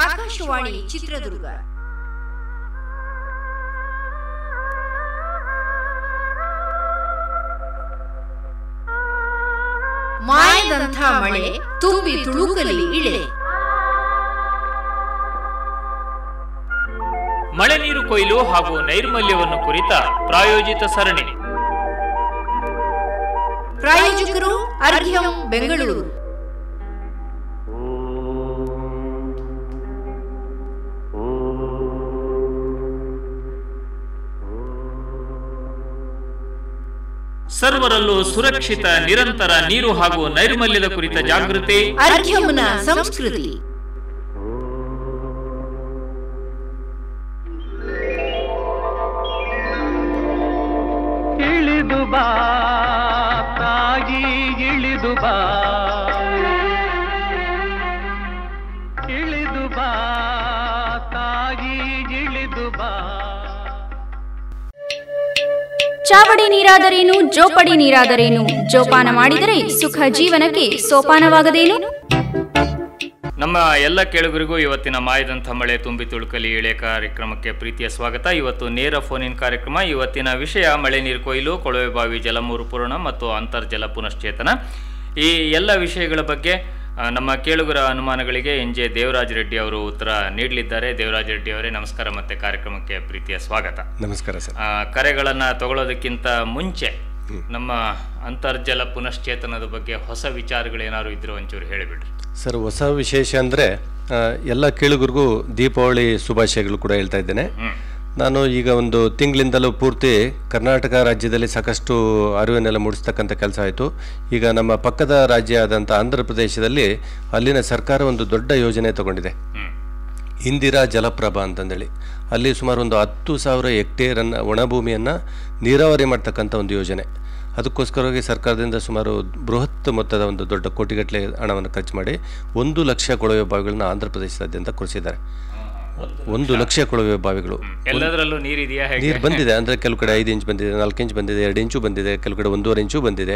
ಆಕಾಶವಾಣಿ ಚಿತ್ರದುರ್ಗ ಮಾಯದಂಥ ಮಳೆ ತುಂಬಿ ತುಳುಕಲಿ ಇಳೆ ಮಳೆ ನೀರು ಕೊಯ್ಲು ಹಾಗೂ ನೈರ್ಮಲ್ಯವನ್ನು ಕುರಿತ ಪ್ರಾಯೋಜಿತ ಸರಣಿ ಪ್ರಾಯೋಜಕರು ಅರ್ಘ್ಯಂ ಬೆಂಗಳೂರು ಸರ್ವರಲ್ಲೂ ಸುರಕ್ಷಿತ ನಿರಂತರ ನೀರು ಹಾಗೂ ನೈರ್ಮಲ್ಯದ ಕುರಿತ ಜಾಗೃತಿ ಅರ್ಘ್ಯಂನ ಸಂಸ್ಕೃತಿ ಇಳಿದು ಬಾ ತಾಯಿ ಇಳಿದು ಬಾ ಇಳಿದು ಬಾ ತಾಯಿ ಇಳಿದು ಬಾ ಚಾವಡಿ ನೀರಾದರೇನು ಜೋಪಡಿ ನೀರಾದರೇನು ಜೋಪಾನ ಮಾಡಿದರೆ ಸುಖ ಜೀವನಕ್ಕೆ ಸೋಪಾನವಾಗದೇನು ನಮ್ಮ ಎಲ್ಲ ಕೇಳುಗರಿಗೂ ಇವತ್ತಿನ ಮಾಯದಂಥ ಮಳೆ ತುಂಬಿ ತುಳುಕಲಿ ಇಳೆ ಕಾರ್ಯಕ್ರಮಕ್ಕೆ ಪ್ರೀತಿಯ ಸ್ವಾಗತ ಇವತ್ತು ನೇರ ಫೋನ್ ಇನ್ ಕಾರ್ಯಕ್ರಮ ಇವತ್ತಿನ ವಿಷಯ ಮಳೆ ನೀರು ಕೊಯ್ಲು ಕೊಳವೆ ಬಾವಿ ಜಲಮೂರು ಪೂರ್ಣ ಮತ್ತು ಅಂತರ್ಜಲ ಪುನಶ್ಚೇತನ ಈ ಎಲ್ಲ ವಿಷಯಗಳ ಬಗ್ಗೆ ಆ, ನಮ್ಮ ಕೇಳುಗರ ಅನುಮಾನಗಳಿಗೆ ಎನ್ ಜೆ ದೇವರಾಜ್ ರೆಡ್ಡಿ ಅವರು ಉತ್ತರ ನೀಡಲಿದ್ದಾರೆ ದೇವರಾಜ್ ರೆಡ್ಡಿ ಅವರೇ ನಮಸ್ಕಾರ ಮತ್ತೆ ಕಾರ್ಯಕ್ರಮಕ್ಕೆ ಪ್ರೀತಿಯ ಸ್ವಾಗತ ನಮಸ್ಕಾರ ಸರ್ ಆ, ಕರೆಗಳನ್ನ ತಗೊಳ್ಳೋದಕ್ಕಿಂತ ಮುಂಚೆ ನಮ್ಮ ಅಂತರ್ಜಲ ಪುನಶ್ಚೇತನದ ಬಗ್ಗೆ ಹೊಸ ವಿಚಾರಗಳೇನಾದ್ರು ಇದ್ರು ಒಂಚೂರು ಹೇಳಿಬಿಡ್ರಿ ಸರ್ ಹೊಸ ವಿಶೇಷ ಅಂದರೆ ಎಲ್ಲ ಕೇಳುಗರಿಗೂ ದೀಪಾವಳಿ ಶುಭಾಶಯಗಳು ಕೂಡ ಹೇಳ್ತಾ ಇದ್ದೇನೆ ಹ್ಮ್ ನಾನು ಈಗ ಒಂದು ತಿಂಗಳಿಂದಲೂ ಪೂರ್ತಿ ಕರ್ನಾಟಕ ರಾಜ್ಯದಲ್ಲಿ ಸಾಕಷ್ಟು ಅರಿವನ್ನೆಲ್ಲ ಮೂಡಿಸ್ತಕ್ಕಂಥ ಕೆಲಸ ಆಯಿತು ಈಗ ನಮ್ಮ ಪಕ್ಕದ ರಾಜ್ಯ ಆದಂಥ ಆಂಧ್ರ ಪ್ರದೇಶದಲ್ಲಿ ಅಲ್ಲಿನ ಸರ್ಕಾರ ಒಂದು ದೊಡ್ಡ ಯೋಜನೆ ತಗೊಂಡಿದೆ ಹ್ಮ್ ಇಂದಿರಾ ಜಲಪ್ರಭಾ ಅಂತಂದೇಳಿ ಅಲ್ಲಿ ಸುಮಾರು ಒಂದು ಹತ್ತು ಸಾವಿರ ಹೆಕ್ಟೇರನ್ನು ಒಣಭೂಮಿಯನ್ನು ನೀರಾವರಿ ಮಾಡ್ತಕ್ಕಂಥ ಒಂದು ಯೋಜನೆ ಅದಕ್ಕೋಸ್ಕರವಾಗಿ ಸರ್ಕಾರದಿಂದ ಸುಮಾರು ಬೃಹತ್ ಮೊತ್ತದ ಒಂದು ದೊಡ್ಡ ಕೋಟಿಗಟ್ಟಲೆ ಹಣವನ್ನು ಖರ್ಚು ಮಾಡಿ ಒಂದು ಲಕ್ಷ ಕೊಳವೆ ಬಾವಿಗಳನ್ನ ಆಂಧ್ರ ಪ್ರದೇಶದಾದ್ಯಂತ ಕೊಡಿಸಿದ್ದಾರೆ ಒಂದು ಲಕ್ಷ ಕೊಳವೆ ಬಾವಿಗಳು ಎಲ್ಲದರಲ್ಲೂ ನೀರಿದೆಯಾ ಹೇಗೆ ನೀರು ಬಂದಿದೆ ಅಂದರೆ ಕೆಲವು ಕಡೆ ಐದು ಇಂಚ್ ಬಂದಿದೆ ನಾಲ್ಕು ಇಂಚ್ ಬಂದಿದೆ ಎರಡು ಇಂಚು ಬಂದಿದೆ ಕೆಲವು ಕಡೆ ಒಂದೂವರೆ ಇಂಚು ಬಂದಿದೆ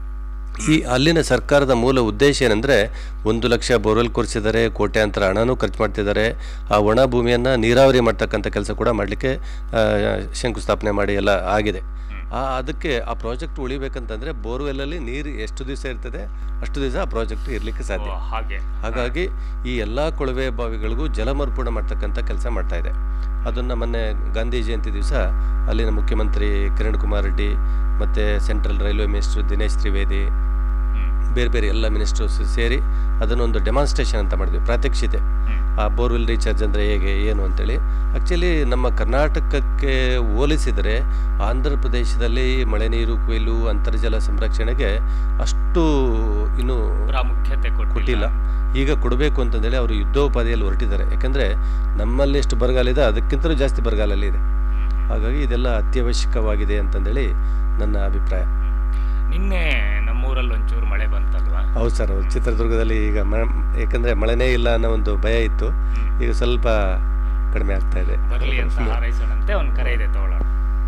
ಈ ಅಲ್ಲಿನ ಸರ್ಕಾರದ ಮೂಲ ಉದ್ದೇಶ ಏನಂದರೆ ಒಂದು ಲಕ್ಷ ಬೋರ್ವೆಲ್ ಕೊರೆಸಿದ್ದಾರೆ ಕೋಟ್ಯಾಂತರ ಹಣನೂ ಖರ್ಚು ಮಾಡ್ತಿದ್ದಾರೆ ಆ ಒಣ ಭೂಮಿಯನ್ನು ನೀರಾವರಿ ಮಾಡ್ತಕ್ಕಂಥ ಕೆಲಸ ಕೂಡ ಮಾಡಲಿಕ್ಕೆ ಶಂಕುಸ್ಥಾಪನೆ ಮಾಡಿ ಎಲ್ಲ ಆಗಿದೆ ಆ ಅದಕ್ಕೆ ಆ ಪ್ರಾಜೆಕ್ಟ್ ಉಳಿಬೇಕಂತಂದರೆ ಬೋರ್ವೆಲ್ಲಲ್ಲಿ ನೀರು ಎಷ್ಟು ದಿವಸ ಇರ್ತದೆ ಅಷ್ಟು ದಿವಸ ಆ ಪ್ರಾಜೆಕ್ಟ್ ಇರಲಿಕ್ಕೆ ಸಾಧ್ಯ ಓ, ಹಾಗೆ ಹಾಗಾಗಿ ಈ ಎಲ್ಲ ಕೊಳವೆ ಬಾವಿಗಳಿಗೂ ಜಲಮರ್ಪೂರ್ಣ ಮಾಡ್ತಕ್ಕಂಥ ಕೆಲಸ ಮಾಡ್ತಾ ಇದೆ ಅದನ್ನು ಮೊನ್ನೆ ಗಾಂಧಿ ಜಯಂತಿ ದಿವಸ ಅಲ್ಲಿನ ಮುಖ್ಯಮಂತ್ರಿ ಕಿರಣ್ ಕುಮಾರ್ ರೆಡ್ಡಿ ಮತ್ತು central railway minister Dinesh Trivedi ಬೇರೆ ಬೇರೆ ಎಲ್ಲ ಮಿನಿಸ್ಟರ್ಸ್ ಸೇರಿ ಅದನ್ನೊಂದು ಡೆಮಾನ್ಸ್ಟ್ರೇಷನ್ ಅಂತ ಮಾಡಿದ್ವಿ ಪ್ರಾತ್ಯಕ್ಷಿತೆ ಆ ಬೋರ್ವೆಲ್ ರೀಚಾರ್ಜ್ ಅಂದರೆ ಹೇಗೆ ಏನು ಅಂತೇಳಿ ಆ್ಯಕ್ಚುಲಿ ನಮ್ಮ ಕರ್ನಾಟಕಕ್ಕೆ ಹೋಲಿಸಿದರೆ ಆಂಧ್ರ ಪ್ರದೇಶದಲ್ಲಿ ಮಳೆ ನೀರು ಕೊಯ್ಲು ಅಂತರ್ಜಲ ಸಂರಕ್ಷಣೆಗೆ ಅಷ್ಟು ಇನ್ನೂ ಪ್ರಾಮುಖ್ಯತೆ ಕೊಟ್ಟಿಲ್ಲ ಈಗ ಕೊಡಬೇಕು ಅಂತಂದೇಳಿ ಅವರು ಯುದ್ಧೋಪಾದಿಯಲ್ಲಿ ಹೊರಟಿದ್ದಾರೆ ಯಾಕಂದರೆ ನಮ್ಮಲ್ಲಿ ಎಷ್ಟು ಬರಗಾಲ ಇದೆ ಅದಕ್ಕಿಂತಲೂ ಜಾಸ್ತಿ ಬರಗಾಲಲ್ಲಿ ಇದೆ ಹಾಗಾಗಿ ಇದೆಲ್ಲ ಅತ್ಯವಶ್ಯಕವಾಗಿದೆ ಅಂತಂದೇಳಿ ನನ್ನ ಅಭಿಪ್ರಾಯ ನಿನ್ನೆ ನಮ್ಮೂರಲ್ಲಿ ಒಂಚೂರು ಮಳೆ ಬಂತಲ್ವಾ ಹೌದು ಸರ್ ಹೌದು ಚಿತ್ರದುರ್ಗದಲ್ಲಿ ಈಗ ಮ ಯಾಕಂದರೆ ಮಳೆನೇ ಇಲ್ಲ ಅನ್ನೋ ಒಂದು ಭಯ ಇತ್ತು ಈಗ ಸ್ವಲ್ಪ ಕಡಿಮೆ ಆಗ್ತಾ ಇದೆ ಬರಲಿ ಅಂತ ಹಾರೈಸೋಣಂತೆ ಒಂದು ಕರೆ ಇದೆ ತಗೊಳ್ಳೋಣ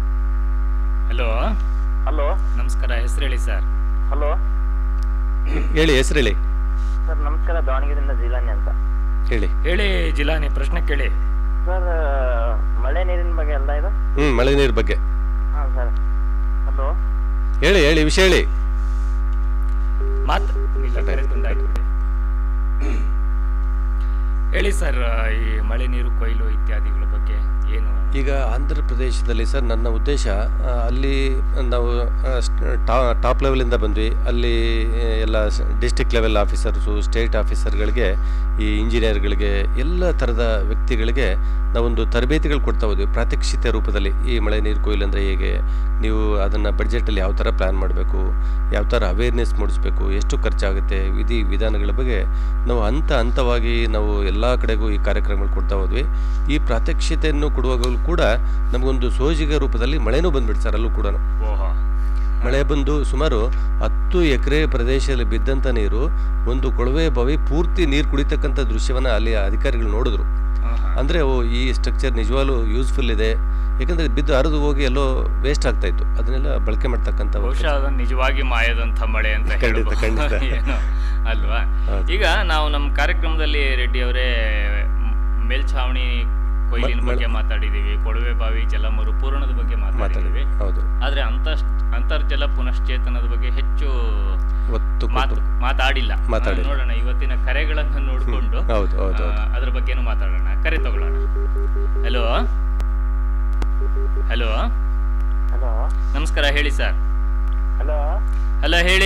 ಹಲೋ ಹಲೋ ನಮಸ್ಕಾರ ಹೆಸರು ಹೇಳಿ ಸರ್ ಹಲೋ ಹೇಳಿ ಹೆಸರು ಹೇಳಿ ಸರ್ ನಮಸ್ಕಾರ ದಾವಣಗೆರೆಯಿಂದ ಜೀಲಾನಿ ಅಂತ ಹೇಳಿ ಹೇಳಿ ಜಿಲಾನಿ ಪ್ರಶ್ನೆ ಕೇಳಿ ಸರ್ ಮಳೆ ನೀರಿನ ಬಗ್ಗೆ ಎಲ್ಲ ಇದು ಹ್ಞೂ ಮಳೆ ನೀರು ಬಗ್ಗೆ ಹಾಂ ಸರ್ ಹಲೋ ಹೇಳಿ ಹೇಳಿ ವಿಷಯ ಹೇಳಿ ಮಾತು ಇಲ್ಲ ಕರೆ ತುಂಡಾಯ್ತು ಬಿಡಿ. ಹೇಳಿ ಸರ್ ಈ ಮಳೆ ನೀರು ಕೊಯ್ಲು ಇತ್ಯಾದಿಗಳ ಬಗ್ಗೆ ಏನು ಈಗ ಆಂಧ್ರ ಪ್ರದೇಶದಲ್ಲಿ ಸರ್ ನನ್ನ ಉದ್ದೇಶ ಆ, ಅಲ್ಲಿ ನಾವು ಆ, ಸ್ಟ್- ಟಾ- ಟಾಪ್ ಲೆವೆಲಿಂದ ಬಂದ್ವಿ ಅಲ್ಲಿ ಆ, ಎಲ್ಲ ಡಿಸ್ಟಿಕ್ ಲೆವೆಲ್ ಆಫೀಸರ್ಸು ಸ್ಟೇಟ್ ಆಫೀಸರ್ಗಳಿಗೆ ಈ ಇಂಜಿನಿಯರ್ಗಳಿಗೆ ಎಲ್ಲ ಥರದ ವ್ಯಕ್ತಿಗಳಿಗೆ ನಾವೊಂದು ತರಬೇತಿಗಳು ಕೊಡ್ತಾ ಹೋದ್ವಿ ಪ್ರಾತ್ಯಕ್ಷಿತೆ ರೂಪದಲ್ಲಿ ಈ ಮಳೆ ನೀರು ಕೊಯ್ಲು ಅಂದರೆ ಹೇಗೆ ನೀವು ಅದನ್ನು ಬಡ್ಜೆಟಲ್ಲಿ ಯಾವ ಥರ ಪ್ಲ್ಯಾನ್ ಮಾಡಬೇಕು ಯಾವ ಥರ ಅವೇರ್ನೆಸ್ ಮೂಡಿಸ್ಬೇಕು ಎಷ್ಟು ಖರ್ಚಾಗುತ್ತೆ ವಿಧಿ ವಿಧಾನಗಳ ಬಗ್ಗೆ ನಾವು ಹಂತ ಹಂತವಾಗಿ ನಾವು ಎಲ್ಲ ಕಡೆಗೂ ಈ ಕಾರ್ಯಕ್ರಮಗಳು ಕೊಡ್ತಾ ಹೋದ್ವಿ ಈ ಪ್ರಾತ್ಯಕ್ಷಿತೆಯನ್ನು ಕೊಡುವಾಗಲೂ ಕೂಡ ನಮಗೊಂದು ಸೋಜಿಗ ರೂಪದಲ್ಲಿ ಮಳೆನೂ ಬಂದ್ಬಿಡ್ತು ಸರ್ ಅಲ್ಲೂ ಕೂಡ ಓಹೋ ಮಳೆ ಬಂದು ಸುಮಾರು ಹತ್ತು ಎಕರೆ ಪ್ರದೇಶದಲ್ಲಿ ಬಿದ್ದಂಥ ನೀರು ಒಂದು ಕೊಳವೆ ಬಾವಿ ಪೂರ್ತಿ ನೀರು ಕುಡಿತಕ್ಕಂಥ ದೃಶ್ಯವನ್ನು ಅಲ್ಲಿ ಅಧಿಕಾರಿಗಳು ನೋಡಿದ್ರು ಆಹಾ. ಅಂದರೆ ಓ ಈ ಸ್ಟ್ರಕ್ಚರ್ ನಿಜವಾಗ್ಲೂ ಯೂಸ್ಫುಲ್ ಇದೆ ಯಾಕಂದರೆ ಬಿದ್ದು ಹರಿದು ಹೋಗಿ ಎಲ್ಲೋ ವೇಸ್ಟ್ ಆಗ್ತಾ ಇತ್ತು ಅದನ್ನೆಲ್ಲ ಬಳಕೆ ಮಾಡ್ತಕ್ಕಂಥ ಒಂದು ಬಹುಶಃ ಅದನ್ನು ನಿಜವಾಗಿ ಮಾಯದಂಥ ಮಳೆ ಅಂತ ಖಂಡಿತ, ಹೇಳ್ಬೋದು. ಖಂಡಿತ. ಏನೋ ಅಲ್ವಾ ಹೌದು. ಈಗ ನಾವು ನಮ್ಮ ಕಾರ್ಯಕ್ರಮದಲ್ಲಿ ರೆಡ್ಡಿ ಅವರೇ ಮೇಲ್ಛಾವಣಿ ಕೊಯ್ಲಿನ ಮ- ಬಗ್ಗೆ ಮಾತಾಡಿದೀವಿ ಕೊಳವೆ ಬಾವಿ ಜಲ ಮರುಪೂರಣದ ಬಗ್ಗೆ ಮಾತಾಡಿದೀವಿ ಮಾತಾಡಿ ಹೌದು ಆದ್ರೆ ಅಂತರ್ ಅಂತರ್ಜಲ ಪುನಶ್ಚೇತನದ ಬಗ್ಗೆ ಹೆಚ್ಚು ಒತ್ತು ಮಾತು ಕೊಟ್ಟು ಮಾತಾಡಿಲ್ಲ ಮಾತಾಡಿಲ್ಲ. ಆ, ನೋಡೋಣ ಇವತ್ತಿನ ಕರೆಗಳನ್ನು ನೋಡಿಕೊಂಡು ಹೌದು ಹೌದು ಹೌದು ಅದ್ರ ಬಗ್ಗೆನೂ ಮಾತಾಡೋಣ ಕರೆ ತಗೊಳ್ಳೋಣ ಹಲೋ ಹಲೋ ಹಲೋ ನಮಸ್ಕಾರ ಹೇಳಿ ಸರ್ ಹಲೋ ಹಲೋ ಹೇಳಿ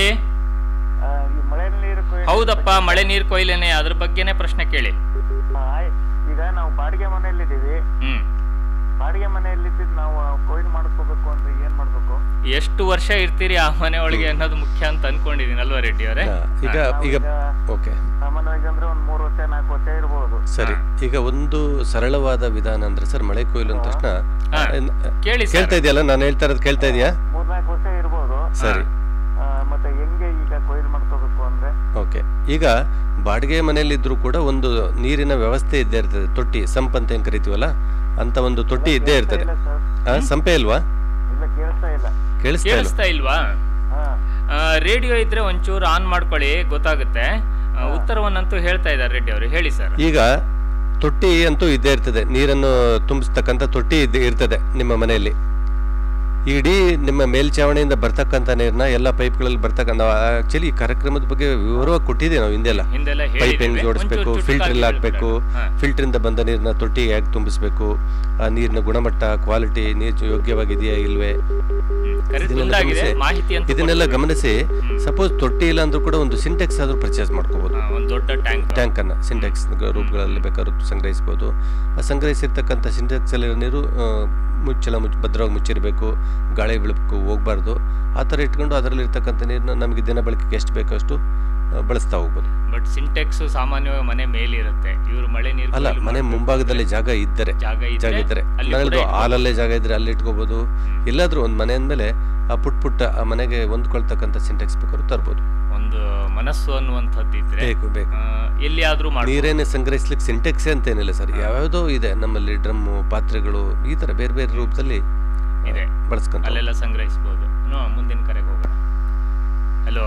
ಈ ಮಳೆ ನೀರು ಕೊಯ್ಲು- ಹೌದಪ್ಪ ಮಳೆ ನೀರು ಕೊಯ್ಲೇನೆ ಅದ್ರ ಬಗ್ಗೆನೇ ಪ್ರಶ್ನೆ ಕೇಳಿ ಆ, ಆಯ್- ಈಗ ನಾವು ಬಾಡಿಗೆ ಮನೆಯಲ್ಲಿದ್ದೀವಿ ಹ್ಮ್ ಬಾಡಿಗೆ ಮನೆಯಲ್ಲಿದ್ದು ನಾವು ಕೊಯ್ಲು ಮಾಡ್ಕೋಬೇಕು ಅಂದ್ರೆ ಏನ್ ಮಾಡ್ಬೇಕು ಎಷ್ಟು ವರ್ಷ ಇರ್ತೀರಿ ಆ ಮನೆ ಒಳಗೆ ಅನ್ನೋದು ಮುಖ್ಯ ಅಂತ ಅನ್ಕೊಂಡಿದೀನಿ ಅಲ್ವಾ ರೆಡ್ಡಿ ಅವರೇ ಹಾ, ಈಗ ಈಗ ಓಕೆ ಸಾಮಾನ್ಯವಾಗಿ ಅಂದ್ರೆ ಒಂದ್ ಮೂರು ವರ್ಷ ನಾಲ್ಕು ವರ್ಷ ಇರ್ಬೋದು ಸರಿ ಈಗ ಒಂದು ಸರಳವಾದ ವಿಧಾನ ಅಂದ್ರೆ ಸರ್ ಮಳೆ ಕೊಯ್ಲು ಅಂದ ತಕ್ಷಣ ಹಾ. ಏನ್- ಕೇಳಿ ಸರ್ ಕೇಳ್ತಾ ಇದೆಯಲ್ಲ ನಾನು ಹೇಳ್ತಾ ಇರೋದು ಕೇಳ್ತಾ ಇದೆಯಾ ಮೂರ್ನಾಲ್ಕು ವರ್ಷ ಇರ್ಬೋದು ಸರಿ ಆ, ಮತ್ತೆ ಹೆಂಗೆ ಈಗ ಕೊಯ್ಲು ಮಾಡ್ಕೋಬೇಕು ಅಂದ್ರೆ ಓಕೆ ಈಗ ಬಾಡಿಗೆ ಮನೆಯಲ್ಲಿದ್ರೂ ಕೂಡ ಒಂದು ನೀರಿನ ವ್ಯವಸ್ಥೆ ಇದ್ದೇ ಇರ್ತದೆ ತೊಟ್ಟಿ ಸಂಪ್ ಅಂತ ಏನ್ ಕರಿತೀವಲ್ಲ ಅಂತ ಒಂದು ತೊಟ್ಟಿ ಇದ್ದೇ ಇರ್ತದೆ ಇಲ್ಲ ಸರ್ ಆ, ಸಂಪೆ ಇಲ್ವಾ ಇಲ್ಲ ಕೇಳಿಸ್ತಾ ಇಲ್ಲ ಕೇಳಿಸ್ತಾ ಇಲ್ಲ ಕೇಳಿಸ್ತಾ ಇಲ್ವಾ ಹಾ ರೇಡಿಯೋ ಇದ್ರೆ ಒಂಚೂರು ಆನ್ ಮಾಡ್ಕೊಳ್ಳಿ ಗೊತ್ತಾಗುತ್ತೆ ಆ, ಉತ್ತರವನ್ನಂತೂ ಹೇಳ್ತಾ ಇದ್ದಾರೆ ರೆಡ್ಡಿ ಅವರು ಹೇಳಿ ಸರ್ ಈಗ ತೊಟ್ಟಿ ಅಂತೂ ಇದ್ದೇ ಇರ್ತದೆ ನೀರನ್ನು ತುಂಬಿಸ್ತಕ್ಕಂಥ ತೊಟ್ಟಿ ಇದ್ದೇ ಇರ್ತದೆ ನಿಮ್ಮ ಮನೆಯಲ್ಲಿ ಇಡೀ ನಿಮ್ಮ ಮೇಲ್ಛಾವಣಿಯಿಂದ ಬರ್ತಕ್ಕಂಥ ನೀರನ್ನ ಎಲ್ಲ ಪೈಪ್ಗಳಲ್ಲಿ ಬರ್ತಕ್ಕಂಥ ಆಕ್ಚುಲಿ ಈ ಕಾರ್ಯಕ್ರಮದ ಬಗ್ಗೆ ವಿವರವಾಗಿ ಕೊಟ್ಟಿದ್ದೀವಿ ನಾವು ಹಿಂದೆಲ್ಲ ಹಿಂದೆಲ್ಲ ಪೈಪ್ ಹೆಂಗ್ ಹೇಳಿದ್ದೀವಿ. ಜೋಡಿಸ್ಬೇಕು ಒಂಚೂರು ಫಿಲ್ಟರ್ ಎಲ್ಲ ಚುಟುಕಾಗಿ ಹಾಕ್ಬೇಕು ಹೇಳ್ಬಿಡೋಣ. ಹಾ. ಫಿಲ್ಟರ್ ಇಂದ ಬಂದ ನೀರನ್ನ ತೊಟ್ಟಿಗೆ ಹೇಗೆ ತುಂಬಿಸ್ಬೇಕು ಆ ನೀರಿನ ಗುಣಮಟ್ಟ ಕ್ವಾಲಿಟಿ ನೀರು ಯೋಗ್ಯವಾಗಿದೆಯಾ ಇಲ್ವೇ ಹ್ಮ್. ಕರೆ ಇದನ್ನೆಲ್ಲ ತುಂಡಾಗಿದೆ ಗಮನಿಸಿ- ಮಾಹಿತಿ ಅಂತ ಇದನ್ನೆಲ್ಲ ಗಮನಿಸಿ ಸಪೋಸ್ ತೊಟ್ಟಿ ಇಲ್ಲ ಅಂದ್ರೂ ಕೂಡ ಒಂದು ಸಿಂಟೆಕ್ಸ್ ಆದ್ರೂ ಪರ್ಚೇಸ್ ಮಾಡ್ಕೋಬಹುದು ಒಂದು ದೊಡ್ಡ ಟ್ಯಾಂಕ್ ಟ್ಯಾಂಕ್ ಅನ್ನ ಸಿಂಟೆಕ್ಸ್ ರೂಪಗಳಲ್ಲಿ ಬೇಕಾದ್ರೂ ಸಂಗ್ರಹಿಸಬಹುದು ಆ ಸಂಗ್ರಹಿಸಿರ್ತಕ್ಕಂಥ ಸಿಂಟೆಕ್ಸ್ ಅಲ್ಲಿ ನೀರು ಆ, ಮುಚ್ಚಲ ಮುಚ್ಚ ಭದ್ರವಾಗಿ ಮುಚ್ಚಿರಬೇಕು ಗಾಳಿ ಬೆಳಕು ಹೋಗ್ಬಾರ್ದು ಆ ಥರ ಇಟ್ಕೊಂಡು ಅದರಲ್ಲಿ ಇರ್ತಕ್ಕಂಥ ನೀರನ್ನ ನಮಗೆ ದಿನ ಬಳಕೆಗೆ ಎಷ್ಟು ಬೇಕೋ ಅಷ್ಟು ಆ, ಬಳಸ್ತಾ ಹೋಗ್ಬೋದು ಬಟ್ ಸಿಂಟೆಕ್ಸ್ ಸಾಮಾನ್ಯವಾಗಿ ಮನೆ ಮೇಲಿರುತ್ತೆ ಇವರು ಮಳೆ ನೀರು ಅಲ್ಲ ಕೊಯ್ಲು ಮನೆ ಮಾಡ್ಬೇಕು. ಮುಂಭಾಗದಲ್ಲಿ ಜಾಗ ಇದ್ದರೆ ಜಾಗ ಇದ್ರೆ ಜಾಗ ಇದ್ದರೆ ಅಲ್ಲಿ ನಾನು ಕೂಡ ಹೇಳಿದ್ದು ಇಟ್ಬೋದು. ಹಾಲಲ್ಲೇ ಜಾಗ ಇದ್ರೆ ಅಲ್ಲಿ ಇಟ್ಕೋಬಹುದು ಎಲ್ಲಾದ್ರೂ ಒಂದು ಮನೆ ಅಂದಮೇಲೆ ಆ ಪುಟ್ ಪುಟ್ಟ ಆ ಮನೆಗೆ ಹೊಂದ್ಕೊಳ್ತಕ್ಕಂಥ ಸಿಂಟೆಕ್ಸ್ ಬೇಕಾದ್ರೂ ತರ್ಬೋದು ಒಂದು ಮನಸ್ಸು ಅನ್ನುವಂಥದ್ದು ಇದ್ರೆ ಬೇಕು ಬೇಕು ಆ, ಎಲ್ಲಿಯಾದ್ರೂ ಮಾಡ್ಬೋದು. ನೀರೇನೆ ಸಂಗ್ರಹಿಸ್ಲಿಕ್ಕೆ ಸಿಂಟೆಕ್ಸ್ ಅಂತ ಏನಿಲ್ಲ ಸರ್ ಯಾವ್ಯಾವುದೋ ಇದೆ ನಮ್ಮಲ್ಲಿ ಡ್ರಮ್ಮು ಪಾತ್ರೆಗಳು ಈ ತರ ಬೇರೆ ಬೇರೆ ರೂಪದಲ್ಲಿ ಇದೆ ಬಳಸ್ಕೊಂತ ಅಲ್ಲೆಲ್ಲ ಸಂಗ್ರಹಿಸಬಹುದು ನೋ ಮುಂದಿನ ಕರೆಗೆ ಹೋಗೋಣ ಹಲೋ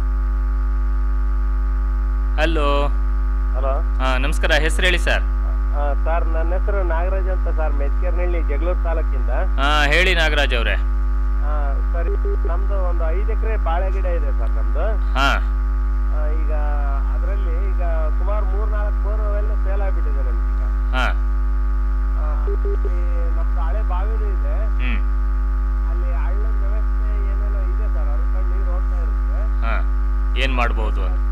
ಹಲೋ ಹಲೋ ಹಾ ನಮಸ್ಕಾರ ಹೆಸರು ಹೇಳಿ ಸರ್ ಸರ್ ನನ್ನ ಹೆಸರು ನಾಗರಾಜ್ ಅಂತ ಸರ್ ಮೆಜ್ಕೇರ್ನಹಳ್ಳಿ ಜಗಳೂರು ತಾಲೂಕಿಂದ ಹಾ ಹೇಳಿ ನಾಗರಾಜ್ ಅವರೇ ಆ, ಸರ್ ನಮ್ದು ಒಂದು ಐದು ಎಕರೆ ಬಾಳೆ ಗಿಡ ಇದೆ ಸರ್ ನಮ್ದು ಹಾ ಆ, ಈಗ ಅದರಲ್ಲಿ ಈಗ ಸುಮಾರು ಮೂರ್ ನಾಲ್ಕು ಬೋರ್ವೆಲ್ ಸೇಲ್ ಆಗ್ಬಿಟ್ಟಿದೆ ನಮ್ಗೀಗ ಹಾ ಆ, ಇಲ್ಲಿ ನಮ್ದು ಹಳೆ ಬಾವಿನೂ ಇದೆ ಹ್ಮ್ ಅಲ್ಲಿ ಹಳ್ಳದ ವ್ಯವಸ್ಥೆ ಏನೇನೋ ಇದೆ ಸರ್ ಹರ್ಕೊಂಡು ನೀರು ಹೋಗ್ತಾ ಇರುತ್ತೆ ಹಾ ಏನ್ ಮಾಡ್ಬೋದು ಅಂತ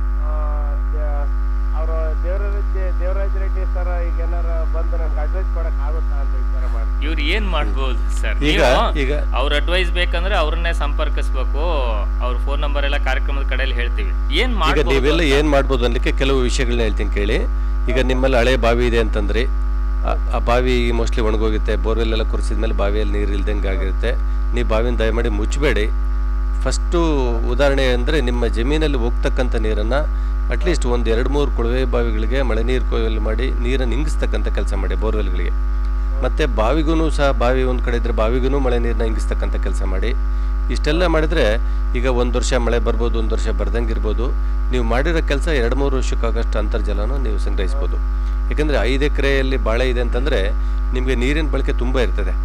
ಅವರು ದೇವರಾಜ್ ದೇವರಾಜ್ ರೆಡ್ಡಿ ಸರ್ ಈಗ ಏನಾರ ಬಂದು ನಮ್ಗೆ ಅಡ್ವೈಸ್ ಕೊಡಕ್ ಆಗುತ್ತಾ ಅಂತ ವಿಚಾರ ಮಾಡಿ ಇವ್ರು ಏನ್ ಮಾಡ್ಬೋದು ಸರ್ ಈಗ ಈಗ ಅವ್ರ ಅಡ್ವೈಸ್ ಬೇಕಂದ್ರೆ ಅವ್ರನ್ನೇ ಸಂಪರ್ಕಿಸ್ಬೇಕು ಅವ್ರ ಫೋನ್ ನಂಬರ್ ಎಲ್ಲ ಕಾರ್ಯಕ್ರಮದ ಕಡೆಯಲ್ಲಿ ಹೇಳ್ತೀವಿ ಏನ್ ಈಗ ಮಾಡ್ಬೋದು ನೀವೆಲ್ಲ ಏನ್ ಮಾಡ್ಬೋದು ಅನ್ಲಿಕ್ಕೆ ಕೆಲವು ವಿಷಯಗಳನ್ನ ಹೇಳ್ತೀನಿ ಕೇಳಿ ಈಗ ನಿಮ್ಮಲ್ಲಿ ಹಳೆ ಬಾವಿ ಇದೆ ಅಂತಂದ್ರಿ ಆ- ಆ ಬಾವಿ ಮೋಸ್ಟ್ಲಿ ಒಣಗೋಗುತ್ತೆ ಬೋರ್ವೆಲ್ ಎಲ್ಲ ಕುರಿಸಿದ ಮೇಲೆ ಬಾವಿಯಲ್ಲಿ ನೀರು ಇಲ್ದಂಗೆ ಆಗಿರುತ್ತೆ ನೀವು ಬಾವಿನ ದಯಮಾಡಿ ಮುಚ್ಚಬೇಡಿ ಫಸ್ಟು ಉದಾಹರಣೆ ಅಂದರೆ ನಿಮ್ಮ ಜಮೀನಲ್ಲಿ ಹೋಗ್ತಕ್ಕಂಥ ನೀರನ್ನು ಅಟ್ಲೀಸ್ಟ್ ಒಂದು ಎರಡು ಮೂರು ಕೊಳವೆ ಬಾವಿಗಳಿಗೆ ಮಳೆ ನೀರು ಕೊಯ್ಲು ಮಾಡಿ ನೀರನ್ನು ಇಂಗಿಸ್ತಕ್ಕಂಥ ಕೆಲಸ ಮಾಡಿ ಬೋರ್ವೆಲ್ಗಳಿಗೆ ಮತ್ತು ಬಾವಿಗೂ ಸಹ ಬಾವಿ ಒಂದು ಕಡೆ ಇದ್ದರೆ ಬಾವಿಗೂ ಮಳೆ ನೀರನ್ನ ಇಂಗಿಸ್ತಕ್ಕಂಥ ಕೆಲಸ ಮಾಡಿ ಇಷ್ಟೆಲ್ಲ ಮಾಡಿದರೆ ಈಗ ಒಂದು ವರ್ಷ ಮಳೆ ಬರ್ಬೋದು ಒಂದು ವರ್ಷ ಬರ್ದಂಗೆ ಇರ್ಬೋದು ನೀವು ಮಾಡಿರೋ ಕೆಲಸ ಎರಡು ಮೂರು ವರ್ಷಕ್ಕಾಗಷ್ಟು ಅಂತರ್ಜಲನ ನೀವು ಸಂಗ್ರಹಿಸ್ಬೋದು ಯಾಕಂದರೆ ಐದು ಎಕರೆಯಲ್ಲಿ ಬಾಳೆ ಇದೆ ಅಂತಂದರೆ ನಿಮಗೆ ನೀರಿನ ಬಳಕೆ ತುಂಬ ಇರ್ತದೆ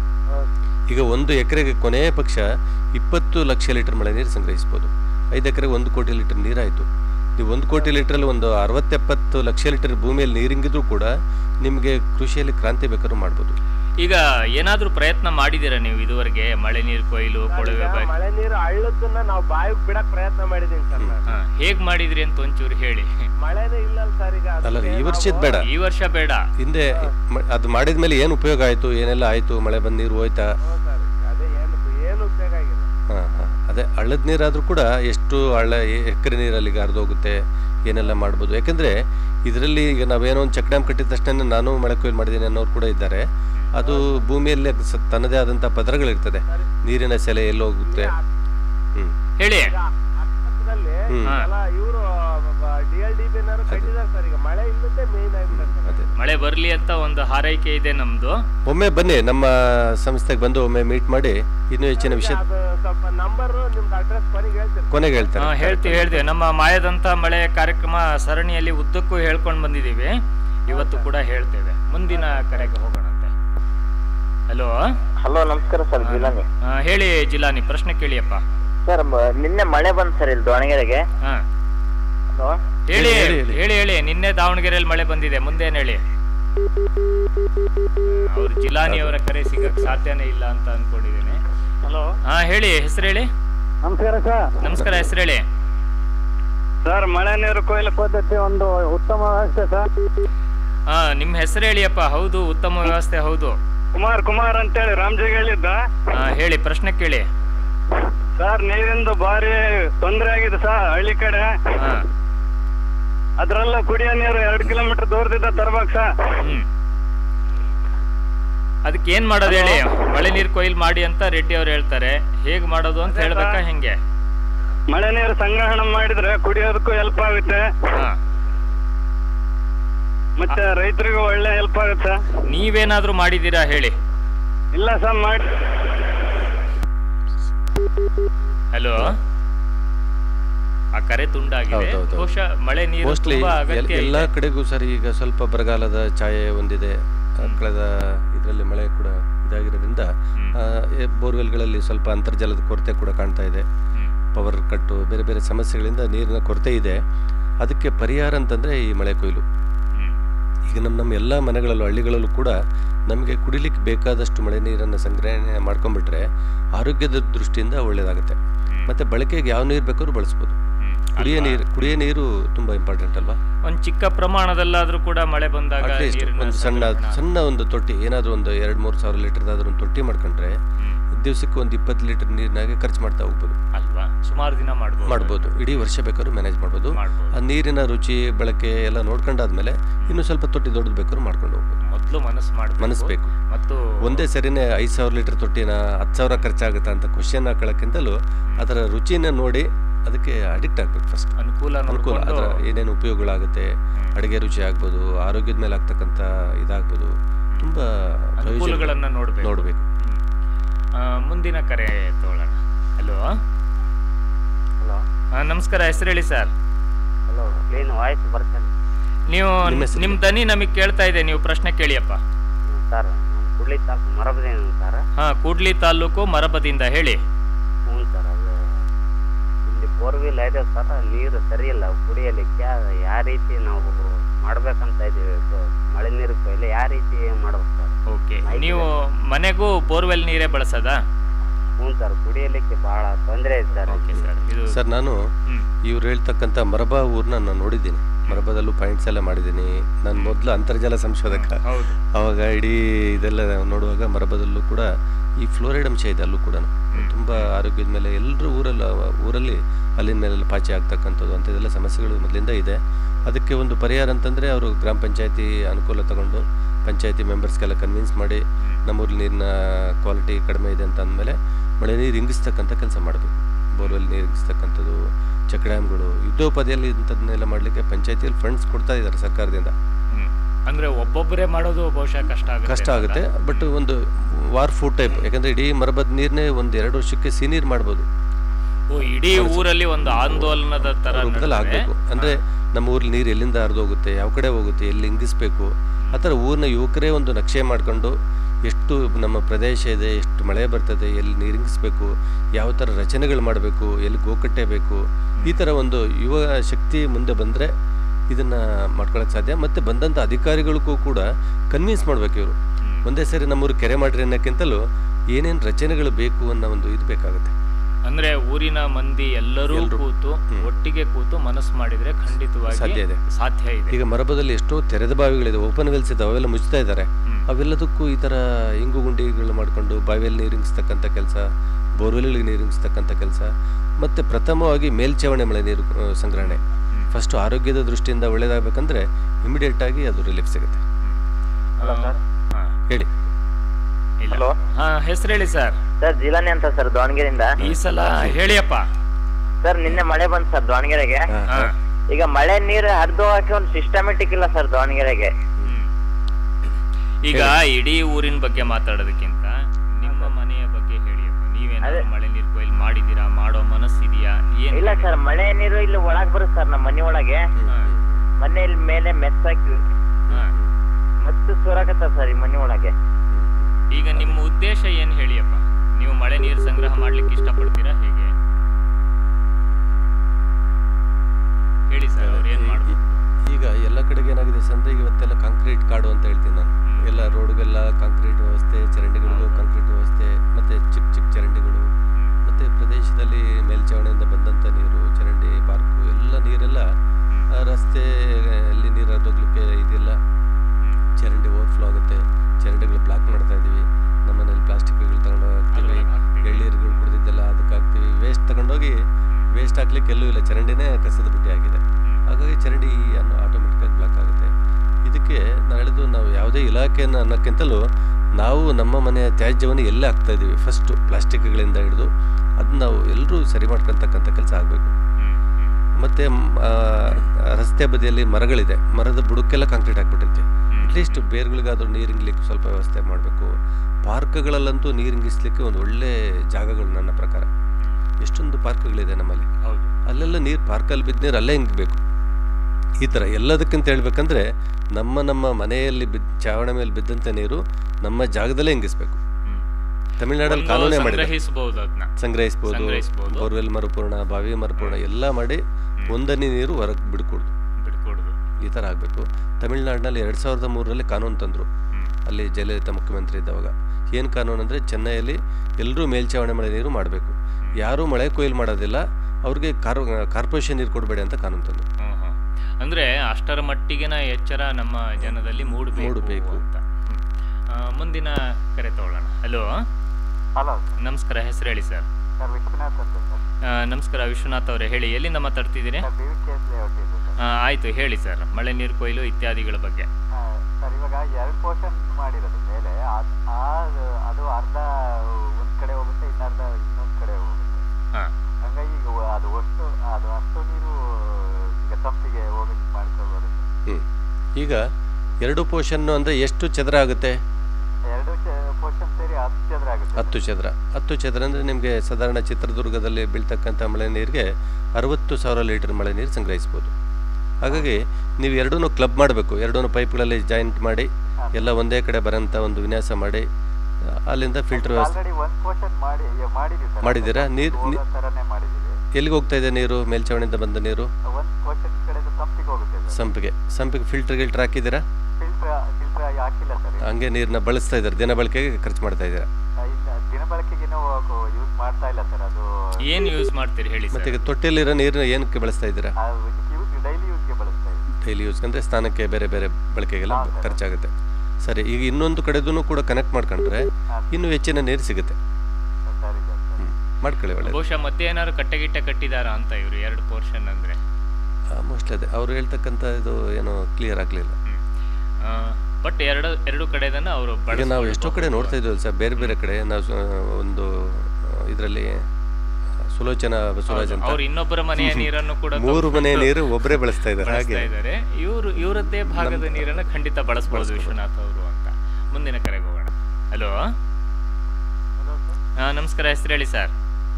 ಈಗ ಒಂದು ಎಕರೆಗೆ ಕೊನೆಯ ಪಕ್ಷ ಇಪ್ಪತ್ತು ಲಕ್ಷ ಲೀಟರ್ ಮಳೆ ನೀರು ಸಂಗ್ರಹಿಸ್ಬೋದು ಐದು ಎಕರೆಗೆ ಒಂದು ಕೋಟಿ ಲೀಟರ್ ನೀರಾಯಿತು ನೀವು ಒಂದು ಕೋಟಿ ಲೀಟ್ರಲ್ಲಿ ಒಂದು ಅರವತ್ತೆಪ್ಪತ್ತು ಲಕ್ಷ ಲೀಟರ್ ಭೂಮಿಯಲ್ಲಿ ನೀರಿಂಗಿದ್ರೂ ಕೂಡ ನಿಮಗೆ ಕೃಷಿಯಲ್ಲಿ ಕ್ರಾಂತಿ ಬೇಕಾದ್ರೂ ಮಾಡ್ಬೋದು ಈಗ ಏನಾದ್ರೂ ಪ್ರಯತ್ನ ಮಾಡಿದೀರಾ ನೀವು ಇದುವರೆಗೆ ಮಳೆ ನೀರು ಕೊಯ್ಲು ಕೊಳವೆ ಬಾವಿ ಮಳೆ ನೀರು ಹಳ್ಳದನ್ನ ನಾವು ಬಾವಿಗೆ ಬಿಡಕ್ ಪ್ರಯತ್ನ ಮಾಡಿದೀನಿ ಸರ್ ನಾನು ಹಾ ಹೇಗ್ ಮಾಡಿದ್ರಿ ಅಂತ ಒಂಚೂರು ಹೇಳಿ ಮಳೆನೇ ಇಲ್ಲಲ್ಲ ಸರ್ ಈಗ ಅಲ್ಲ ಅದಕ್ಕೆ ಈ ವರ್ಷದ ನಾವು- ಬೇಡ ಈ ವರ್ಷ ಬೇಡ ಹಿಂದೆ ಮ- ಅದು ಮಾಡಿದ ಮೇಲೆ ಏನು ಉಪಯೋಗ ಆಯಿತು ಏನೆಲ್ಲ ಆಯಿತು ಮಳೆ ಬಂದು ನೀರು ಹೋಯ್ತಾ ಹ್ಞೂ ಸರ್ ಅದೇ ಏನು ಏನು ಉಪಯೋಗ ಆಗಿಲ್ಲ ಹಾಂ ಹಾಂ ಅದೇ ಹಳ್ಳದ ನೀರಾದರೂ ಕೂಡ ಎಷ್ಟು ಹಳ್ಳ ಎ- ಎಕರೆ ನೀರಲ್ಲಿ ಹೋಗುತ್ತೆ ಏನೆಲ್ಲ ಮಾಡ್ಬೋದು ಯಾಕೆಂದರೆ ಇದರಲ್ಲಿ ಈಗ ನಾವೇನೋ ಒಂದು ಚೆಕ್ ಡ್ಯಾಮ್ ಕಟ್ಟಿದ ತಕ್ಷಣ ನಾನು ಮಳೆ ಕೊಯ್ಲು ಮಾಡಿದ್ದೀನಿ ಅನ್ನೋರು ಕೂಡ ಇದ್ದಾರೆ ಅದು ಭೂಮಿಯಲ್ಲಿ ಅದು ಸ- ತನ್ನದೇ ಆದಂಥ ಪದರಗಳಿರ್ತದೆ ನೀರಿನ ಸೆಲೆ ಎಲ್ಲಿ ಹೋಗುತ್ತೆ ಹ್ಞೂ ಹೇಳಿ ಈಗ ಅಕ್ಕಪಕ್ಕದಲ್ಲಿ ಹ್ಮ್. ಎಲ್ಲ ಇವರು ಡಿ ಎಲ್ ಡಿ ಬಿ ಕಟ್ಟಿದ್ದಾರೆ ಸರ್ ಈಗ ಮಳೆ ಇಲ್ಲದೆ ಮೇನ್ ಆಗಿಬಿಡುತ್ತೆ ಅದೇ ಮಳೆ ಬರ್ಲಿ ಅಂತ ಒಂದು ಹಾರೈಕೆ ಇದೆ ನಮ್ದು ಒಮ್ಮೆ ಬನ್ನಿ ನಮ್ಮ ಸಂಸ್ಥೆಗೆ ಬಂದು ಒಮ್ಮೆ ಮೀಟ್ ಮಾಡಿ ಇನ್ನೂ ಹೆಚ್ಚಿನ ವಿಷಯ ಅದು ಸ್ವಲ್ಪ ನಂಬರ್ ನಿಮ್ದು ಅಡ್ರೆಸ್ ಕೊನೆಗೆ ಹೇಳ್ತೀರಿ ಕೊನೆಗೆ ಹಾ, ಹೇಳ್ತಾರೆ ಹೇಳ್ತೀವಿ ಹೇಳ್ತೀವಿ ನಮ್ಮ ಮಾಯದಂತ ಮಳೆ ಕಾರ್ಯಕ್ರಮ ಸರಣಿಯಲ್ಲಿ ಉದ್ದಕ್ಕೂ ಹೇಳ್ಕೊಂಡು ಬಂದಿದ್ದೀವಿ ಇವತ್ತು ಕೂಡ ಹೇಳ್ತೇವೆ ಮುಂದಿನ ಕರೆಗೆ ಹೋಗೋಣಂತೆ ಹಲೋ ಹಲೋ ನಮಸ್ಕಾರ ಸರ್ ಜಿಲ್ಲಾನಿ ಹೇಳಿ ಜಿಲಾನಿ ಪ್ರಶ್ನೆ ಕೇಳಿಯಪ್ಪ ಸರ್ ನಿನ್ನೆ ಮಳೆ ಬಂತು ಸರ್ ಇಲ್ಲಿ ದಾವಣಗೆರೆಗೆ ಹಾ ಹಲೋ ಹೇಳಿ ಹೇಳಿ, ಹೇಳಿ. ಹೇಳಿ ಹೇಳಿ ನಿನ್ನೆ ದಾವಣಗೆರೆಯಲ್ಲಿ ಮಳೆ ಬಂದಿದೆ ಮುಂದೇನು ಹೇಳಿ ಅವ್ರು ಜಿಲಾನಿ ಅವರ ಕರೆ ಸಿಗಕ್ ಸಾಧ್ಯನೇ ಇಲ್ಲ ಅಂತ ಅನ್ಕೊಂಡಿದ್ದೇನೆ ಹಲೋ ಹಾ ಹೇಳಿ ಹೆಸರು ಹೇಳಿ ನಮಸ್ಕಾರ ಸರ್ ನಮಸ್ಕಾರ ಹೆಸರು ಹೇಳಿ ಸರ್ ಮಳೆ ನೀರು ಕೊಯ್ಲು ಪದ್ಧತಿ ಒಂದು ಉತ್ತಮ ವ್ಯವಸ್ಥೆ ಸರ್ ಹಾ ನಿಮ್ಮ ಹೆಸರು ಹೇಳಿಯಪ್ಪ ಹೌದು ಉತ್ತಮ ವ್ಯವಸ್ಥೆ ಹೌದು ಕುಮಾರ್ ಕುಮಾರ್ ಅಂತೇಳಿ ರಾಮ್ಜಿಗೆ ಹೇಳಿದ್ದ ಹಾ ಹೇಳಿ ಪ್ರಶ್ನೆ ಕೇಳಿ ಸರ್ ನೀರಿಂದು ಭಾರಿ ತೊಂದರೆ ಆಗಿದೆ ಸರ್ ಹಳ್ಳಿ ಕಡೆ ಹಾ ಅದ್ರಲ್ಲ ಕುಡಿಯೋ ನೀರು ಎರಡು ಕಿಲೋಮೀಟರ್ ದೂರದಿಂದ ತರ್ಬೇಕು ಸರ್ ಹ್ಮ್ ಅದಕ್ಕೆ ಏನ್ ಮಾಡೋದು ಹೇಳಿ ಮಳೆ ನೀರು ಕೊಯ್ಲು ಮಾಡಿ ಅಂತ ರೆಡ್ಡಿ ಅವ್ರು ಹೇಳ್ತಾರೆ ಹೇಗ್ ಮಾಡೋದು ಅಂತ ಅದೇ ಹೇಳ್ಬೇಕಾ ಸರ್. ಹೆಂಗೆ ಮಳೆ ನೀರು ಸಂಗ್ರಹಣೆ ಮಾಡಿದ್ರೆ ಕುಡಿಯೋದಕ್ಕೂ ಹೆಲ್ಪ್ ಆಗುತ್ತೆ ಹಾ ಮತ್ತೆ ರೈತರಿಗೂ ಒಳ್ಳೆ ಹೆಲ್ಪ್ ಆಗುತ್ತೆ ಸರ್ ನೀವೇನಾದ್ರೂ ಮಾಡಿದೀರಾ ಹೇಳಿ ಇಲ್ಲ ಸರ್ ಮಾಡಿ ಹಲೋ ಆ ಕರೆ ತುಂಡಾಗಿದೆ ಹೌದೌದು. ಬಹುಶಃ ಮಳೆ ನೀರು ಮೋಸ್ಟ್ಲಿ ತುಂಬಾ ಅಗತ್ಯ ಎಲ್ಲ ಇದೆ. ಕಡೆಗೂ ಸರ್ ಈಗ ಸ್ವಲ್ಪ ಬರಗಾಲದ ಛಾಯೆ ಒಂದಿದೆ ಆ, ಕಳೆದ ಇದರಲ್ಲಿ ಮಳೆ ಕೂಡ ಇದಾಗಿರೋದ್ರಿಂದ ಹ್ಮ್. ಬೋರ್ವೆಲ್ಗಳಲ್ಲಿ ಸ್ವಲ್ಪ ಅಂತರ್ಜಲದ ಕೊರತೆ ಕೂಡ ಕಾಣ್ತಾ ಇದೆ ಹ್ಮ್. ಪವರ್ ಕಟ್ಟು ಬೇರೆ ಬೇರೆ ಸಮಸ್ಯೆಗಳಿಂದ ನೀರಿನ ಕೊರತೆ ಇದೆ ಅದಕ್ಕೆ ಪರಿಹಾರ ಅಂತಂದ್ರೆ ಈ ಮಳೆ ಕೊಯ್ಲು ಹ್ಮ್. ಈಗ ನಮ್ಮ ನಮ್ಮ ಎಲ್ಲ ಮನೆಗಳಲ್ಲೂ ಹಳ್ಳಿಗಳಲ್ಲೂ ಕೂಡ ನಮಗೆ ಕುಡಿಲಿಕ್ಕೆ ಬೇಕಾದಷ್ಟು ಮಳೆ ನೀರನ್ನು ಸಂಗ್ರಹಣೆ ಮಾಡ್ಕೊಂಡ್ಬಿಟ್ರೆ ಆರೋಗ್ಯದ ದೃಷ್ಟಿಯಿಂದ ಒಳ್ಳೆಯದಾಗುತ್ತೆ ಮತ್ತೆ ಬಳಕೆಗೆ ಯಾವ ನೀರು ಬೇಕಾದ್ರೂ ಬಳಸ್ಬೋದು ಹ್ಮ್. ಕುಡಿಯೋ ಅಲ್ವಾ? ನೀರು ಕುಡಿಯೋ ನೀರು ತುಂಬಾ ಇಂಪಾರ್ಟೆಂಟ್ ಅಲ್ವಾ ಒಂದ್ ಚಿಕ್ಕ ಪ್ರಮಾಣದಲ್ಲಾದ್ರೂ ಕೂಡ ಮಳೆ ಬಂದಾಗ ಅಟ್ಲೀಸ್ಟ್ ನೀರಿನ ಒಂದು ಸಣ್ಣ ಸಂಗ್ರಹಣ- ಸಣ್ಣ ಒಂದು ತೊಟ್ಟಿ ಏನಾದರೂ ಒಂದು ಎರಡು ಮೂರು ಸಾವಿರ ಲೀಟರ್ದಾದ್ರೂ ಒಂದು ತೊಟ್ಟಿ ಮಾಡ್ಕೊಂಡ್ರೆ ಹ್ಮ್. ದಿವಸಕ್ಕೆ ಒಂದು ಇಪ್ಪತ್ತು ಲೀಟರ್ ನೀರಿನಾಗೆ ಖರ್ಚು ಮಾಡ್ತಾ ಹೋಗ್ಬೋದು ಅಲ್ವಾ ಸುಮಾರು ದಿನ ಮಾಡ್ಬೋದು ಮಾಡ್ಬೋದು ಇಡೀ ವರ್ಷ ಬೇಕಾದ್ರೂ ಮ್ಯಾನೇಜ್ ಮಾಡ್ಬೋದು ಮಾಡ್ಬೋದು. ಆ ನೀರಿನ ರುಚಿ ಬಳಕೆ ಎಲ್ಲ ನೋಡ್ಕೊಂಡಾದ್ಮೇಲೆ ಇನ್ನು ಸ್ವಲ್ಪ ತೊಟ್ಟಿ ದೊಡ್ಡದು ಬೇಕಾದ್ರೂ ಮಾಡ್ಕೊಂಡು ಹೋಗ್ಬೋದು ಮೊದ್ಲು ಮನಸ್ಸು ಮಾಡ್ಬೇಕು ಮನಸ್ಸು ಬೇಕು. ಮತ್ತು ಒಂದೇ ಸರಿನೇ ಐದು ಸಾವಿರ ಲೀಟರ್ ತೊಟ್ಟಿನ ಹತ್ತು ಸಾವಿರ ಖರ್ಚಾಗುತ್ತಾ ಅಂತ ಕ್ವಶನ್ ಹಾಕೊಳ್ಳೋಕ್ಕಿಂತಲೂ ಅದರ ರುಚಿನ ನೋಡಿ ಅದಕ್ಕೆ ಅಡಿಕ್ಟ್ ಆಗ್ಬೇಕು ಫಸ್ಟ್ ಅನುಕೂಲ ಅನುಕೂಲ ನೋಡ್ಕೊಂಡು ಅದರ ಏನೇನು ಉಪಯೋಗಗಳಾಗುತ್ತೆ ಅಡುಗೆ ರುಚಿ ಆಗ್ಬೋದು ಆರೋಗ್ಯದ ಮೇಲೆ ಆಗ್ತಕ್ಕಂಥ ಇದಾಗ್ಬೋದು ತುಂಬ ಅನುಕೂಲಗಳನ್ನ ನೋಡ್ಬೇಕು ನೋಡಬೇಕು ಹ್ಮ್. ಆ, ಮುಂದಿನ ಕರೆ ತಗೊಳ್ಳೋಣ ಹಲೋ ಹಲೋ ನಮಸ್ಕಾರ ಹೆಸರು ಹೇಳಿ ಸರ್ ಹಲೋ ಕ್ಲೀನ್ ವಾಯ್ಸ್ ಬರ್ತೇನೆ ನೀವು ನಿಮ್ಮ ಹೆಸರು ನಿಮ್ ದನಿ ನಮಗೆ ಕೇಳ್ತಾ ಇದೆ ನೀವು ಪ್ರಶ್ನೆ ಕೇಳಿಯಪ್ಪ ಸರ್ ಕುಡ್ಲಿ ತಾಲೂಕು ಮರಬದೇನು ಸರ್ ಹಾ ಕೂಡ್ಲಿ ತಾಲೂಕು ಮರಬದಿಂದ ಹೇಳಿ ಹ್ಞೂ ಸರ್ ಅದು ಇಲ್ಲಿ ಬೋರ್ವಿಲ್ ಇದೆ ಸರ್ ನೀರು ಸರಿ ಇಲ್ಲ ಕುಡಿಯಲಿಕ್ಕೆ ಅದು ಯಾವ ರೀತಿ ನಾವು ಮಾಡ್ಬೇಕಂತ ಇದೀವಿ ಬ- ಮಳೆ ನೀರು ಕೊಯ್ಲು ಯಾವ ರೀತಿ ಮಾಡ್ಬೇಕು ಸರ್ ಓಕೆ ಆಯ್ತು. ನೀವು ಮನೆಗೂ ಬೋರ್ವೆಲ್ ನೀರೇ ಬಳಸದಾ ಹ್ಞೂ ಸರ್ ಕುಡಿಯಲಿಕ್ಕೆ ಬಹಳ ತೊಂದರೆ ಇದೆ ಸರ್ ಓಕೆ ಸರ್ ಇದು ಸರ್ ನಾನು ಹ್ಮ್ ಇವ್ರು ಹೇಳ್ತಕ್ಕಂಥ ಮರಬಾ ಊರನ್ನ ನಾನು ನೋಡಿದ್ದೀನಿ ಮರಬದಲ್ಲೂ ಪಾಯಿಂಟ್ಸ್ ಎಲ್ಲ ಮಾಡಿದ್ದೀನಿ ನಾನು ಮೊದಲು ಅಂತರ್ಜಲ ಸಂಶೋಧಕ ಹೌದು ಆವಾಗ ಇಡೀ ಇದೆಲ್ಲ ನೋಡುವಾಗ ಮರಬದಲ್ಲೂ ಕೂಡ ಈ ಫ್ಲೋರೈಡ್ ಅಂಶ ಇದೆ ಅಲ್ಲೂ ಕೂಡ ತುಂಬ ಆರೋಗ್ಯದ ಮೇಲೆ ಎಲ್ಲರೂ ಊರಲ್ಲಿ ಊರಲ್ಲಿ ಅಲ್ಲಿನ ಮೇಲೆಲ್ಲ ಪಾಚಿ ಆಗ್ತಕ್ಕಂಥದ್ದು ಅಂಥದ್ದೆಲ್ಲ ಸಮಸ್ಯೆಗಳು ಮೊದಲಿಂದ ಇದೆ ಅದಕ್ಕೆ ಒಂದು ಪರಿಹಾರ ಅಂತಂದರೆ ಅವರು ಗ್ರಾಮ ಪಂಚಾಯತಿ ಅನುಕೂಲ ತಗೊಂಡು ಪಂಚಾಯತಿ ಮೆಂಬರ್ಸ್ಗೆಲ್ಲ ಕನ್ವಿನ್ಸ್ ಮಾಡಿ ನಮ್ಮೂರಲ್ಲಿ ನೀರಿನ ಕ್ವಾಲಿಟಿ ಕಡಿಮೆ ಇದೆ ಅಂತ ಅಂದಮೇಲೆ ಮಳೆ ನೀರು ಇಂಗಿಸ್ತಕ್ಕಂಥ ಕೆಲಸ ಮಾಡಬೇಕು ಬೋರ್ವೆಲ್ ನೀರು ಇಂಗಿಸ್ತಕ್ಕಂಥದ್ದು ಚೆಕ್ ಡ್ಯಾಮ್ಗಳು ಯುದ್ಧೋಪಾದಿಯಲ್ಲಿ ಇಂಥದ್ದನ್ನೆಲ್ಲ ಮಾಡಲಿಕ್ಕೆ ಪಂಚಾಯತಿಯಲ್ಲಿ ಫಂಡ್ಸ್ ಕೊಡ್ತಾ ಇದ್ದಾರೆ ಸರ್ಕಾರದಿಂದ ಹ್ಮ್ ಅಂದ್ರೆ ಒಬ್ಬೊಬ್ಬರೇ ಮಾಡೋದು ಬಹುಶಃ ಕಷ್ಟ ಆಗುತ್ತೆ ಕಷ್ಟ ಆಗುತ್ತೆ ಬಟ್ ಒಂದು ವಾರ್ ಫುಡ್ ಟೈಪ್ ಯಾಕಂದ್ರೆ ಇಡೀ ಮರಬದ್ ನೀರ್ನೇ ಒಂದು ಎರಡು ವರ್ಷಕ್ಕೆ ಸಿನೀರ್ ಮಾಡ್ಬೋದು ಓ ಇಡೀ ಊರಲ್ಲಿ ಒಂದು ಆಂದೋಲನದ ತರ ರೂಪದಲ್ಲಿ ನಡೆದ್ರೆ, ಆಗಬೇಕು ಅಂದ್ರೆ ನಮ್ಮ ಊರಲ್ಲಿ ನೀರು ಎಲ್ಲಿಂದ ಹರಿದು ಹೋಗುತ್ತೆ ಯಾವ ಕಡೆ ಹೋಗುತ್ತೆ ಎಲ್ಲಿ ಇಂಗಿಸ್ಬೇಕು ಆ ಥರ ಊರಿನ ಯುವಕರೇ ಒಂದು ನಕ್ಷೆ ಮಾಡ್ಕೊಂಡು ಎಷ್ಟು ನಮ್ಮ ಪ್ರದೇಶ ಇದೆ ಎಷ್ಟು ಮಳೆ ಬರ್ತದೆ ಎಲ್ಲಿ ನೀರು ಇಂಗಿಸ್ಬೇಕು ಯಾವ ಥರ ರಚನೆಗಳು ಮಾಡಬೇಕು ಎಲ್ಲಿ ಗೋಕಟ್ಟೆ ಬೇಕು ಈ ಥರ ಒಂದು ಯುವ ಶಕ್ತಿ ಮುಂದೆ ಬಂದರೆ ಇದನ್ನು ಮಾಡ್ಕೊಳಕ್ಕೆ ಸಾಧ್ಯ ಮತ್ತು ಬಂದಂಥ ಅಧಿಕಾರಿಗಳಿಗೂ ಕೂಡ ಕನ್ವಿನ್ಸ್ ಮಾಡ್ಬೇಕು ಇವರು ಒಂದೇ ಸರಿ ನಮ್ಮೂರು ಕೆರೆ ಮಾಡ್ರಿ ಅನ್ನೋಕ್ಕಿಂತಲೂ ಏನೇನು ರಚನೆಗಳು ಬೇಕು ಅನ್ನೋ ಒಂದು ಇದು ಬೇಕಾಗುತ್ತೆ ಅಂದ್ರೆ ಊರಿನ ಮಂದಿ ಎಲ್ಲರೂ ಎಲ್ರೂ. ಕೂತು ಒಟ್ಟಿಗೆ ಕೂತು ಮನಸ್ಸು ಮಾಡಿದ್ರೆ ಖಂಡಿತವಾಗಿ ಸಾಧ್ಯ ಇದೆ. ಸಾಧ್ಯ ಇದೆ ಈಗ ಮರಬದಲ್ಲಿ ಎಷ್ಟೋ ತೆರೆದ ಬಾವಿಗಳಿದೆ ಓಪನ್ ವೆಲ್ಸ್ ಇದಾವೆ ಅವೆಲ್ಲ ಮುಚ್ತಾ ಇದ್ದಾರೆ ಅವೆಲ್ಲದಕ್ಕೂ ಈ ಥರ ಇಂಗು ಗುಂಡಿಗಳು ಮಾಡಿಕೊಂಡು ಬಾವಿಯಲ್ಲಿ ನೀರಿಂಗಿಸ್ತಕ್ಕಂಥ ಕೆಲಸ ಬೋರ್ವೆಲ್ಗಳಿಗೆ ನೀರಿಂಗಿಸ್ತಕ್ಕಂಥ ಕೆಲಸ ಮತ್ತು ಪ್ರಥಮವಾಗಿ ಮೇಲ್ಛಾವಣಿ ಮಳೆ ನೀರು ಆ, ಸಂಗ್ರಹಣೆ ಫಸ್ಟು ಆರೋಗ್ಯದ ದೃಷ್ಟಿಯಿಂದ ಒಳ್ಳೇದಾಗಬೇಕಂದ್ರೆ ಇಮಿಡಿಯೇಟ್ ಆಗಿ ಅದು ರಿಲೀಫ್ ಸಿಗುತ್ತೆ ಹಲೋ ಸರ್ ಹಾ, ಹೇಳಿ ಇಲ್ಲ ಹಲೋ ಹಾ ಹೆಸರು ಹೇಳಿ ಸರ್ ಸರ್ ಜಿಲಾನಿ ಅಂತ ಸರ್ ದಾವಣಗೆರೆಯಿಂದ ಈ ಸಲ ಹೇಳಿಯಪ್ಪ ಸರ್ ನಿನ್ನೆ ಮಳೆ ಬಂತು ಸರ್ ದಾವಣಗೆರೆಗೆ ಹಾ, ಹಾ ಹಾ. ಈಗ ಮಳೆ ನೀರು ಹರಿದು ಹೋಗಕ್ಕೆ ಒಂದು ಸಿಸ್ಟಮೆಟಿಕ್ ಇಲ್ಲ ಸರ್ ದಾವಣಗೆರೆಗೆ ಹ್ಮ್. ಈಗ ಇಡೀ ಊರಿನ ಬಗ್ಗೆ ಮಾತಾಡೋದಕ್ಕಿಂತ ನಿಮ್ಮ ಮನೆಯ ಬಗ್ಗೆ ಹೇಳಿಯಪ್ಪ ನೀವೇನಾದ್ರು ಅದೇ. ಮಳೆ ನೀರು ಕೊಯ್ಲು ಮಾಡಿದೀರಾ ಮಾಡೋ ಮನಸ್ಸಿದೆಯಾ ಏನ್ ಇಲ್ಲ ಸರ್ ಮಳೆ ನೀರು ಇಲ್ಲಿ ಒಳಗ್ ಬರುತ್ತೆ ಸರ್ ನಮ್ಮ ಮನೆ ಒಳಗೆ ಹಾ, ಮನೆ ಇಲ್ಲಿ ಮೇಲೆ ಮೆಸ್ ಹಾಕಿ ಹಾ. ಸುರಾಕತ್ತ ಸರ್ ಈ ಮನೆ ಒಳಗೆ ಈಗ ನಿಮ್ಮ ಉದ್ದೇಶ ಏನು ಹೇಳಿಯಪ್ಪ ನೀವು ಮಳೆ ನೀರು ಸಂಗ್ರಹ ಮಾಡ್ಲಿಕ್ಕೆ ಇಷ್ಟಪಡ್ತೀರಾ ಹೇಗೆ ಹೇಳಿ ಸರ್ ಅವ್ರು ಏನು ಮಾಡ್ಬೋದು ಈಗ ಎಲ್ಲ ಕಡೆಗೆ ಏನಾಗಿದೆ ಸರ್ ಅಂದ್ರೆ ಇವತ್ತೆಲ್ಲ ಕಾಂಕ್ರೀಟ್ ಕಾಡು ಅಂತ ಹೇಳ್ತೀನಿ ನಾನು ಎಲ್ಲ ರೋಡ್ಗೆಲ್ಲ ಕಾಂಕ್ರೀಟ್ ವ್ಯವಸ್ಥೆ ಚರಂಡಿಗಳಿಗೂ ಕಾಂಕ್ರೀಟ್ ವ್ಯವಸ್ಥೆ ಮತ್ತೆ ಚಿಕ್ಕ ಚಿಕ್ಕ ಚರಂಡಿಗಳು ಮತ್ತೆ ಪ್ರದೇಶದಲ್ಲಿ ಮೇಲ್ಚಾವಣಿಯಿಂದ ಬಂದಂಥ ನೀರು ಚರಂಡಿ ಪಾರ್ಕು ಎಲ್ಲ ನೀರೆಲ್ಲ ಆ, ರಸ್ತೆಯಲ್ಲಿ ನೀರು ಹರಿದೋಗ್ಲಿಕ್ಕೆ ಇದೆಲ್ಲ ಚರಂಡಿ ಓವರ್ಫ್ಲೋ ಆಗುತ್ತೆ ಚರಂಡಿಗಳು ಬ್ಲಾಕ್ ಮಾಡ್ತಾ ಇದೀವಿ ನಮ್ಮ ಮನೇಲಿ ಪ್ಲಾಸ್ಟಿಕ್ಗಳು ತಗೊಂಡು ಹೋಗ್ತೀವಿ ಅದ್ರೊಳಗೆ ಹಾಕ್ತೀವಿ. ಎಳ್ಳೀರುಗಳು ಕುಡಿದಿದ್ದೆಲ್ಲ ಅದಕ್ಕೆ ಹಾಕ್ತೀವಿ ವೇಸ್ಟ್ ತಗೊಂಡೋಗಿ ವೇಸ್ಟ್ ಹಾಕ್ಲಿಕ್ಕೆ ಎಲ್ಲೂ ಇಲ್ಲ ಚರಂಡಿನೇ ಕಸದ ಬುಟ್ಟಿ ಆಗಿದೆ ಹಾಗಾಗಿ ಚರಂಡಿ ಅನ್ನೋ ಆಟೋಮೆಟಿಕ್ಕಾಗಿ ಬ್ಲಾಕ್ ಆಗುತ್ತೆ ಇದಕ್ಕೆ ನಾನು ಹೇಳಿದ್ದು ನಾವು ಯಾವುದೇ ಇಲಾಖೆಯನ್ನು ಅನ್ನೋಕ್ಕಿಂತಲೂ ನಾವು ನಮ್ಮ ಮನೆಯ ತ್ಯಾಜ್ಯವನ್ನು ಎಲ್ಲೇ ಹಾಕ್ತಾ ಇದ್ದೀವಿ ಫಸ್ಟು ಪ್ಲಾಸ್ಟಿಕ್ಗಳಿಂದ ಹಿಡಿದು ಅದನ್ನ ನಾವು ಎಲ್ಲರೂ ಸರಿ ಮಾಡ್ಕೊತಕ್ಕಂಥ ಕೆಲಸ ಆಗಬೇಕು ಮತ್ತು ರಸ್ತೆ ಬದಿಯಲ್ಲಿ ಮರಗಳಿದೆ ಮರದ ಬುಡಕ್ಕೆಲ್ಲ ಕಾಂಕ್ರೀಟ್ ಹಾಕ್ಬಿಟ್ಟಿರ್ತೀವಿ ಅಟ್ಲೀಸ್ಟ್ ಬೇರ್ಗಳಿಗಾದ್ರೂ ನೀರು ಇಂಗ್ಲಿಕ್ಕೆ ಸ್ವಲ್ಪ ವ್ಯವಸ್ಥೆ ಮಾಡಬೇಕು ಪಾರ್ಕ್ಗಳಲ್ಲಂತೂ ನೀರು ಇಂಗಿಸ್ಲಿಕ್ಕೆ ಒಂದು ಒಳ್ಳೆ ಜಾಗಗಳು ನನ್ನ ಪ್ರಕಾರ ಎಷ್ಟೊಂದು ಪಾರ್ಕ್ಗಳಿದೆ ನಮ್ಮಲ್ಲಿ ಹೌದು ಅಲ್ಲೆಲ್ಲ ನೀರು ಪಾರ್ಕಲ್ಲಿ ಬಿದ್ದ ನೀರು ಅಲ್ಲೇ ಹಿಂಗಬೇಕು ಈ ಥರ ಎಲ್ಲದಕ್ಕಿಂತ ಹೇಳ್ಬೇಕಂದ್ರೆ ನಮ್ಮ ನಮ್ಮ ಮನೆಯಲ್ಲಿ ಬಿದ್ದ ಚಾವಣಿ ಮೇಲೆ ಬಿದ್ದಂಥ ನೀರು ನಮ್ಮ ಜಾಗದಲ್ಲೇ ಹಿಂಗಿಸ್ಬೇಕು ತಮಿಳ್ನಾಡಲ್ಲಿ ಒಂದು ಕಾನೂನೇ ಮಾಡಿದೆ ಸಂಗ್ರಹಿಸಬಹುದು ಅದನ್ನ ಸಂಗ್ರಹಿಸ್ಬೋದು ಸಂಗ್ರಹಿಸ್ಬೋದು. ಬೋರ್ವೆಲ್ ಮರುಪೂರ್ಣ ಬಾವಿ ಮರುಪೂರ್ಣ ಎಲ್ಲ ಮಾಡಿ ಒಂದನಿ ನೀರು ಹೊರಗೆ ಬಿಡ್ಕೊಡ್ದು ಬಿಡ್ಕೊಡುದು ಈ ಥರ ಆಗಬೇಕು ತಮಿಳ್ನಾಡಿನಲ್ಲಿ ಎರಡು ಸಾವಿರದ ಮೂರರಲ್ಲಿ ಕಾನೂನು ತಂದರು ಅಲ್ಲಿ ಜಯಲಲಿತಾ ಮುಖ್ಯಮಂತ್ರಿ ಇದ್ದವಾಗ ಏನು ಕಾನೂನು ಅಂದರೆ ಚೆನ್ನೈಯಲ್ಲಿ ಎಲ್ಲರೂ ಮೇಲ್ಚಾವಣಿ ಮಳೆ ನೀರು ಮಾಡಬೇಕು ಯಾರೂ ಮಳೆ ಕೊಯ್ಲು ಮಾಡೋದಿಲ್ಲ ಅವ್ರಿಗೆ ಕಾರ್ ಕಾರ್ಪೊರೇಷನ್ ನೀರು ಕೊಡಬೇಡಿ ಅಂತ ಕಾನೂನು ತಂದರು ಹ್ಮ್, ಹ್ಮ್. ಅಂದ್ರೆ ಅಷ್ಟರ ಮಟ್ಟಿಗಿನ ಎಚ್ಚರ ನಮ್ಮ ಜನದಲ್ಲಿ ಮೂಡಬೇಕು ಮೂಡ್ಬೇಕು. ಅಂತ ಹ್ಮ್. ಆ, ಮುಂದಿನ ಕರೆ ತಗೊಳ್ಳೋಣ ಹಲೋ ಹಲೋ ನಮಸ್ಕಾರ ಹೆಸರು ಹೇಳಿ ಸರ್ ಸರ್ ವಿಶ್ವನಾಥ್ ಅಂತ ಸರ್ ಆ, ನಮಸ್ಕಾರ ವಿಶ್ವನಾಥ್ ಅವರೇ ಹೇಳಿ ಎಲ್ಲಿಂದ ಮಾತಾಡ್ತಿದ್ದೀರಿ sir B V K S layout ಇದೆ ಸರ್ ಆ, ಆಯ್ತು ಹೇಳಿ ಸರ್ ಮಳೆ ನೀರು ಕೊಯ್ಲು ಇತ್ಯಾದಿಗಳ ಬಗ್ಗೆ ಆ, ಸರ್ ಇವಾಗ ಎರಡು ಪೋರ್ಷನ್ ಮಾಡಿರೋದು ಮೇಲೆ ಅದ್- ಆ ಅದು ಅರ್ಧ ಒಂದ್ ಕಡೆ ಹೋಗುತ್ತೆ ಇನ್ನರ್ಧ ಇನ್ನೊಂದ್ ಕಡೆ ಹೋಗುತ್ತೆ ಹಾ ಹಂಗಾಗಿ ಈಗ ವ- ಅದು ಅಷ್ಟು ಅದು ಅಷ್ಟು ನೀರು ಈಗ ಸಂಪಿಗೆ ಹೋಗೋದಕ್ಕೆ ಮಾಡ್ಕೊಳ್ಬೋದು ಹ್ಞೂ ಈಗ ಎರಡು ಪೋರ್ಷನ್ನು ಅಂದರೆ ಎಷ್ಟು ಚದರ ಆಗುತ್ತೆ ಎರಡು ಪೋರ್ಷನ್ ಸೇರಿ ಹತ್ತು ಚದರ ಆಗುತ್ತೆ ಹತ್ತು ಚದರ ಹತ್ತು ಚದರ ಅಂದರೆ ನಿಮಗೆ ಸಾಧಾರಣ ಚಿತ್ರದುರ್ಗದಲ್ಲಿ ಬೀಳ್ತಕ್ಕಂಥ ಮಳೆ ನೀರಿಗೆ ಅರವತ್ತು ಸಾವಿರ ಲೀಟರ್ ಮಳೆ ನೀರು ಸಂಗ್ರಹಿಸ್ಬೋದು ಹಾಗಾಗಿ ನೀವು ಎರಡೂ ಕ್ಲಬ್ ಮಾಡಬೇಕು ಎರಡೂ ಪೈಪ್ಗಳಲ್ಲಿ ಜಾಯಿಂಟ್ ಮಾಡಿ ಎಲ್ಲ ಒಂದೇ ಕಡೆ ಬರೋಂಥ ಒಂದು ವಿನ್ಯಾಸ ಮಾಡಿ ಆ, ಅಲ್ಲಿಂದ ಫಿಲ್ಟರ್ ವ್ಯವಸ್ಥೆ ಆಲ್ರೆಡಿ ಒಂದ್ ಪೋರ್ಷನ್ ಮಾಡಿ ಮಾಡಿದೀವಿ ಸರ್ ಮಾಡಿದ್ದೀರಾ? ನೀರ್- ಹೋಗೋ ನೀ- ಥರನೇ ಮಾಡಿದೀವಿ ಎಲ್ಲಿಗೆ ಹೋಗ್ತಾ ಇದೆ ನೀರು ಮೇಲ್ಚಾವಣಿಯಿಂದ ಬಂದ ನೀರು ಒಂದ್ ಪೋರ್ಷನ್ ಕಡೆ ಸಂಪಿಗೆ ಹೋಗುತ್ತೆ ಸರ್ ಸಂಪಿಗೆ ಸಂಪಿಗೆ ಫಿಲ್ಟರ್ ಗಿಲ್ಟರ್ ಹಾಕಿದ್ದೀರಾ ಫಿಲ್ಟರ್ ಫಿಲ್ಟರ್ ಹಾಕಿಲ್ಲ ಸರ್ ಹಂಗೆ ನೀರನ್ನ ಬಳಸ್ತಾ ಇದ್ದಾರೆ ದಿನ ಬಳಕೆಗೆ ಖರ್ಚು ಮಾಡ್ತಾ ಇದ್ದೀರಾ ಇಲ್ಲ ದಿನ ಬಳಕೆಗೇನು ಯೂಸ್ ಮಾಡ್ತಾ ಇಲ್ಲ ಸರ್ ಅದು ಏನ್ ಯೂಸ್ ಮಾಡ್ತೀರಿ ಹೇಳಿ ಮತ್ತೆ ಸರ್ ಈಗ ತೊಟ್ಟಿಯಲ್ಲಿರೋ ನೀರನ್ನ ಏನಕ್ಕೆ ಬಳಸ್ತಾ ಇದ್ದೀರಾ ಯೂಸ್ ಡೈಲಿ ಯೂಸ್ಗೆ ಬಳಸ್ತಾ ಇದ್ದೀವಿ ಡೈಲಿ ಯೂಸ್ ಅಂದರೆ ಸ್ನಾನಕ್ಕೆ ಬೇರೆ ಬೇರೆ ಬಳಕೆಗೆಲ್ಲ ಹಾ, ಸರ್. ಖರ್ಚಾಗುತ್ತೆ ಸರಿ ಈಗ ಇನ್ನೊಂದು ಕಡೆದೂ ಕೂಡ ಕನೆಕ್ಟ್ ಮಾಡ್ಕೊಂಡ್ರೆ ಇನ್ನೂ ಹೆಚ್ಚಿನ ನೀರು ಸಿಗುತ್ತೆ ಸರಿ ಸರ್ ಹ್ಮ್. ಮಾಡ್ಕೊಳ್ಳಿ ಒಳ್ಳೆ ಬಹುಶಃ ಮತ್ತೆ ಏನಾದ್ರು ಕಟ್ಟೆಗಿಟ್ಟ ಕಟ್ಟಿದಾರಾ ಅಂತ ಇವರು ಎರಡು ಪೋರ್ಷನ್ ಅಂದ್ರೆ ಮೋಸ್ಟ್ಲಿ ಅದೇ ಅವ್ರು ಹೇಳ್ತಕ್ಕಂಥ ಇದು ಏನೋ ಕ್ಲಿಯರ್ ಆಗಲಿಲ್ಲ ಬಟ್ ಎರಡು ಎರಡು ಕಡೆದನ್ನ ಅವರು ಈಗ ನಾವು ಎಷ್ಟೋ ಕಡೆ ನೋಡ್ತಾ ಇದ್ವಿ ಸರ್ ಬೇರೆ ಬೇರೆ ಕಡೆ ನಾವು ಸ- ಒಂದು ಇದರಲ್ಲಿ ಸುಲೋಚನಾ ಬಸವರಾಜ್ ಅಂತ ಅವ್ರು ಇನ್ನೊಬ್ಬರ ಮನೆಯ ನೀರನ್ನು ಕೂಡ ಮೂರು ಮನೆ ನೀರು ಒಬ್ಬರೇ ಬಳಸ್ತಾ ಇದ್ದಾರೆ ಹಾಗೆ ಬಳಸ್ತಾ ಇದ್ದಾರೆ ಇವರು ಇವರದ್ದೇ ಭಾಗದ ನೀರನ್ನ ಖಂಡಿತ ಬಳಸಬಹುದು ವಿಶ್ವನಾಥ್ ಅವರು ಅಂತ ಮುಂದಿನ ಕರೆಗೆ ಹೋಗೋಣ ಹಲೋ ಹಾ ನಮಸ್ಕಾರ ಹೆಸರು ಹೇಳಿ ಸರ್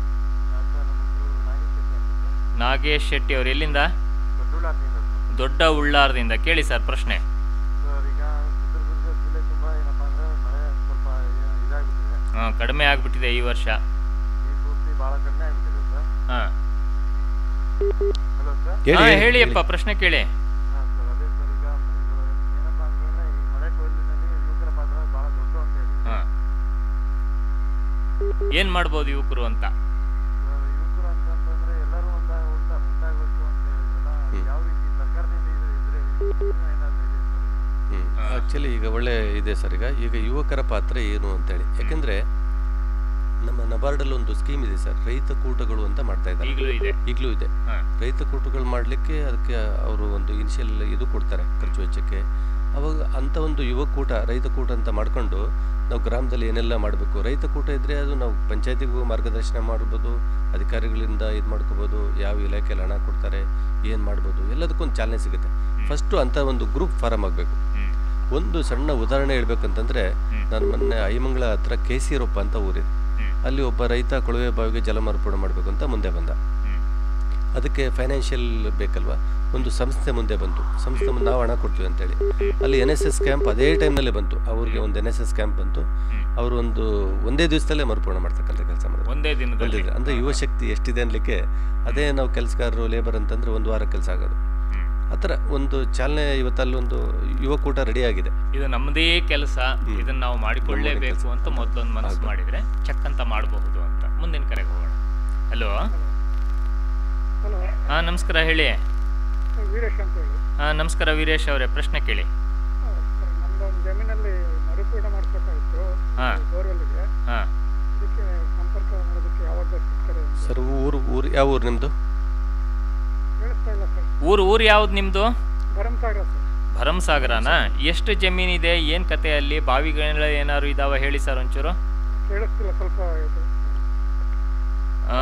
ನಾಗೇಶ್ ಶೆಟ್ಟಿ ಅವರು ಎಲ್ಲಿಂದ ದೊಡ್ಡ ಉಳ್ಳಾರದಿಂದ ಕೇಳಿ ಸರ್ ಪ್ರಶ್ನೆ ಸರ್ ಈಗ ಚಿತ್ರದುರ್ಗ ಜಿಲ್ಲೆ ತುಂಬ ಏನಪ್ಪ ಅಂದರೆ ಮಳೆ ಸ್ವಲ್ಪ ಇದಾಗ್ಬಿಟ್ಟಿದೆ ಹಾ ಕಡಿಮೆ ಆಗ್ಬಿಟ್ಟಿದೆ ಈ ವರ್ಷ ಈ ಪೂರ್ತಿ ಭಾಳ ಕಡಿಮೆ ಆಗಿಬಿಟ್ಟಿದೆ ಸರ್ ಹಾ ಹಲೋ ಸರ್ ಹೇಳಿ, ಹಾ, ಹೇಳಿ, ಹೇಳಿಯಪ್ಪ ಪ್ರಶ್ನೆ ಕೇಳಿ ಹಾಂ ಸರ್ ಅದೇ ಸರ್ ಈಗ ಇದು ಏನಪ್ಪ ಅಂತಂದರೆ ಈ ಮಳೆ ಕೊಯ್ಲಿನಲ್ಲಿ ಯುವಕರ ಪಾತ್ರ ಭಾಳ ದೊಡ್ಡ ಅಂತ ಹೇಳಿ ಹಾ ಏನ್ ಮಾಡ್ಬೋದು ಯುವಕರು ಅಂತ ಸರ್, ಯುವಕರು ಅಂತಂತಂದ್ರೆ ಎಲ್ಲರೂ ಒಂದ ಉಂಟ ಉಂಟಾಗಬೇಕು ಅಂತ ಹೇಳಿದ್ರಲ್ಲ ಹ್ಮ್. ಯಾವ ರೀತಿ ಸರ್ಕಾರದಿಂದ ಇದು ಇದ್ರೆ ಏನಾದ್ರು ಇದೆ ಸರ್ ಈಗ? ಹಾ. ಆ್ಯಕ್ಚುಲಿ ಈಗ ಒಳ್ಳೆ ಇದೆ ಸರ್ ಈಗ ಈಗ ಯುವಕರ ಪಾತ್ರ ಏನು ಅಂತೇಳಿ ಯಾಕೆಂದರೆ ನಮ್ಮ ನಬಾರ್ಡಲ್ಲಿ ಒಂದು ಸ್ಕೀಮ್ ಇದೆ ಸರ್ ರೈತ ಕೂಟಗಳು ಅಂತ ಮಾಡ್ತಾ ಇದ್ದಾರೆ ಈಗಲೂ ಇದೆ ಈಗಲೂ ಇದೆ ಹಾ ರೈತ ಕೂಟಗಳು ಮಾಡಲಿಕ್ಕೆ ಅದಕ್ಕೆ ಅವರು ಒಂದು ಇನಿಷಿಯಲ್ ಇದು ಕೊಡ್ತಾರೆ ಖರ್ಚು ವೆಚ್ಚಕ್ಕೆ ಅವಾಗ ಅಂಥ ಒಂದು ಯುವ ಕೂಟ ರೈತ ಕೂಟ ಅಂತ ಮಾಡಿಕೊಂಡು ನಾವು ಗ್ರಾಮದಲ್ಲಿ ಏನೆಲ್ಲ ಮಾಡಬೇಕು ರೈತ ಕೂಟ ಇದ್ದರೆ ಅದು ನಾವು ಪಂಚಾಯತಿಗೂ ಮಾರ್ಗದರ್ಶನ ಮಾಡ್ಬೋದು ಅಧಿಕಾರಿಗಳಿಂದ ಇದು ಮಾಡ್ಕೋಬೋದು ಯಾವ ಇಲಾಖೆಯಲ್ಲಿ ಹಣ ಕೊಡ್ತಾರೆ ಏನು ಮಾಡ್ಬೋದು ಎಲ್ಲದಕ್ಕೊಂದು ಚಾಲನೆ ಸಿಗುತ್ತೆ ಫಸ್ಟು ಅಂಥ ಒಂದು ಗ್ರೂಪ್ ಫಾರಮ್ ಆಗಬೇಕು ಹ್ಮ್ ಒಂದು ಸಣ್ಣ ಉದಾಹರಣೆ ಹೇಳ್ಬೇಕಂತಂದರೆ ನಾನು ಮೊನ್ನೆ ಐಮಂಗಳ ಹತ್ರ ಕೆ ಸಿ ರೊಪ್ಪ ಅಂತ ಊರಿದೆ ಹ್ಮ್ ಅಲ್ಲಿ ಒಬ್ಬ ರೈತ ಕೊಳವೆ ಬಾವಿಗೆ ಜಲ ಮಾರ್ಪಣೆ ಮಾಡಬೇಕು ಅಂತ ಮುಂದೆ ಬಂದ ಹ್ಮ್ ಅದಕ್ಕೆ ಫೈನಾನ್ಷಿಯಲ್ ಬೇಕಲ್ವಾ ಒಂದು ಸಂಸ್ಥೆ ಮುಂದೆ ಬಂತು ಸಂಸ್ಥೆ ಮುಂದೆ ನಾವು ಹಣ ಕೊಡ್ತೀವಿ ಅಂತೇಳಿ ಅಲ್ಲಿ ಎನ್ ಎಸ್ ಎಸ್ ಕ್ಯಾಂಪ್ ಅದೇ ಟೈಮ್ನಲ್ಲೇ ಬಂತು ಅವ್ರಿಗೆ ಒಂದು ಎನ್ ಎಸ್ ಎಸ್ ಕ್ಯಾಂಪ್ ಬಂತು ಅವರು ಒಂದು ಒಂದೇ ದಿವಸದಲ್ಲೇ ಮರುಪೂರ್ಣ ಮಾಡ್ತಕ್ಕಂಥ ಕೆಲಸ ಮಾಡಿದ್ರು ಒಂದೇ ದಿನದಲ್ಲಿ ಬಂದಿದ್ರು ಅಂದರೆ ಯುವ ಶಕ್ತಿ ಎಷ್ಟಿದೆ ಅನ್ಲಿಕ್ಕೆ ಅದೇ ನಾವು ಕೆಲಸಗಾರರು ಲೇಬರ್ ಅಂತಂದ್ರೆ ಒಂದು ವಾರ ಕೆಲಸ ಆಗೋದು ಆ ಥರ ಒಂದು ಚಾಲನೆ ಇವತ್ತಲ್ಲಿ ಒಂದು ಯುವಕೂಟ ರೆಡಿ ಆಗಿದೆ ಇದು ನಮ್ಮದೇ ಕೆಲಸ ಇದನ್ನ ನಾವು ಮಾಡಿಕೊಳ್ಳೇಬೇಕು ಅಂತ ಮೊದಲೊಂದು ಮನಸ್ಸು ಮಾಡಿದ್ರೆ ಚೆಕ್ ಅಂತ ಮಾಡಬಹುದು ಅಂತ ಮುಂದಿನ ಕರೆಗೆ ಹೋಗೋಣ ಹಲೋ ಹಲೋ ಹಾ ನಮಸ್ಕಾರ ಹೇಳಿ ವೀರೇಶ್ ಅಂತ ಹೇಳಿ ಹಾ ನಮಸ್ಕಾರ ವೀರೇಶ್ ಅವರೇ ಪ್ರಶ್ನೆ ಕೇಳಿ ಆ, ಸರ್, ನಮ್ದೊಂದು ಜಮೀನಲ್ಲಿ ಮರುಪೂರ್ಣ ಮಾಡಿಸ್ಬೇಕಾಯ್ತು ಹಾ. ಬೋರ್ವೆಲ್ಗೆ ಹಾ ಅದಕ್ಕೆ ಸಂಪರ್ಕ ಮಾಡೋದಕ್ಕೆ ಯಾವಾಗ ಸಿಗ್ತಾರೆ ಅಂತ ಸರ್ ಊರು ಊರು ಯಾವ ಊರು ನಿಮ್ಮದು ಕೇಳಿಸ್ತಾ ಇಲ್ಲ ಸರ್ ಊರು ಊರು ಯಾವ್ದು ನಿಮ್ದು ಭರಮಸಾಗರ ಸರ್ ಭರಮಸಾಗರನ ಎಷ್ಟು ಜಮೀನಿದೆ ಏನ್ ಕತೆ ಅಲ್ಲಿ ಬಾವಿಗಳ ಏನಾದ್ರು ಇದಾವ ಹೇಳಿ ಸರ್ ಒಂಚೂರು ಕೇಳಿಸ್ತಿಲ್ಲ ಸ್ವಲ್ಪ ಇದು ಆ,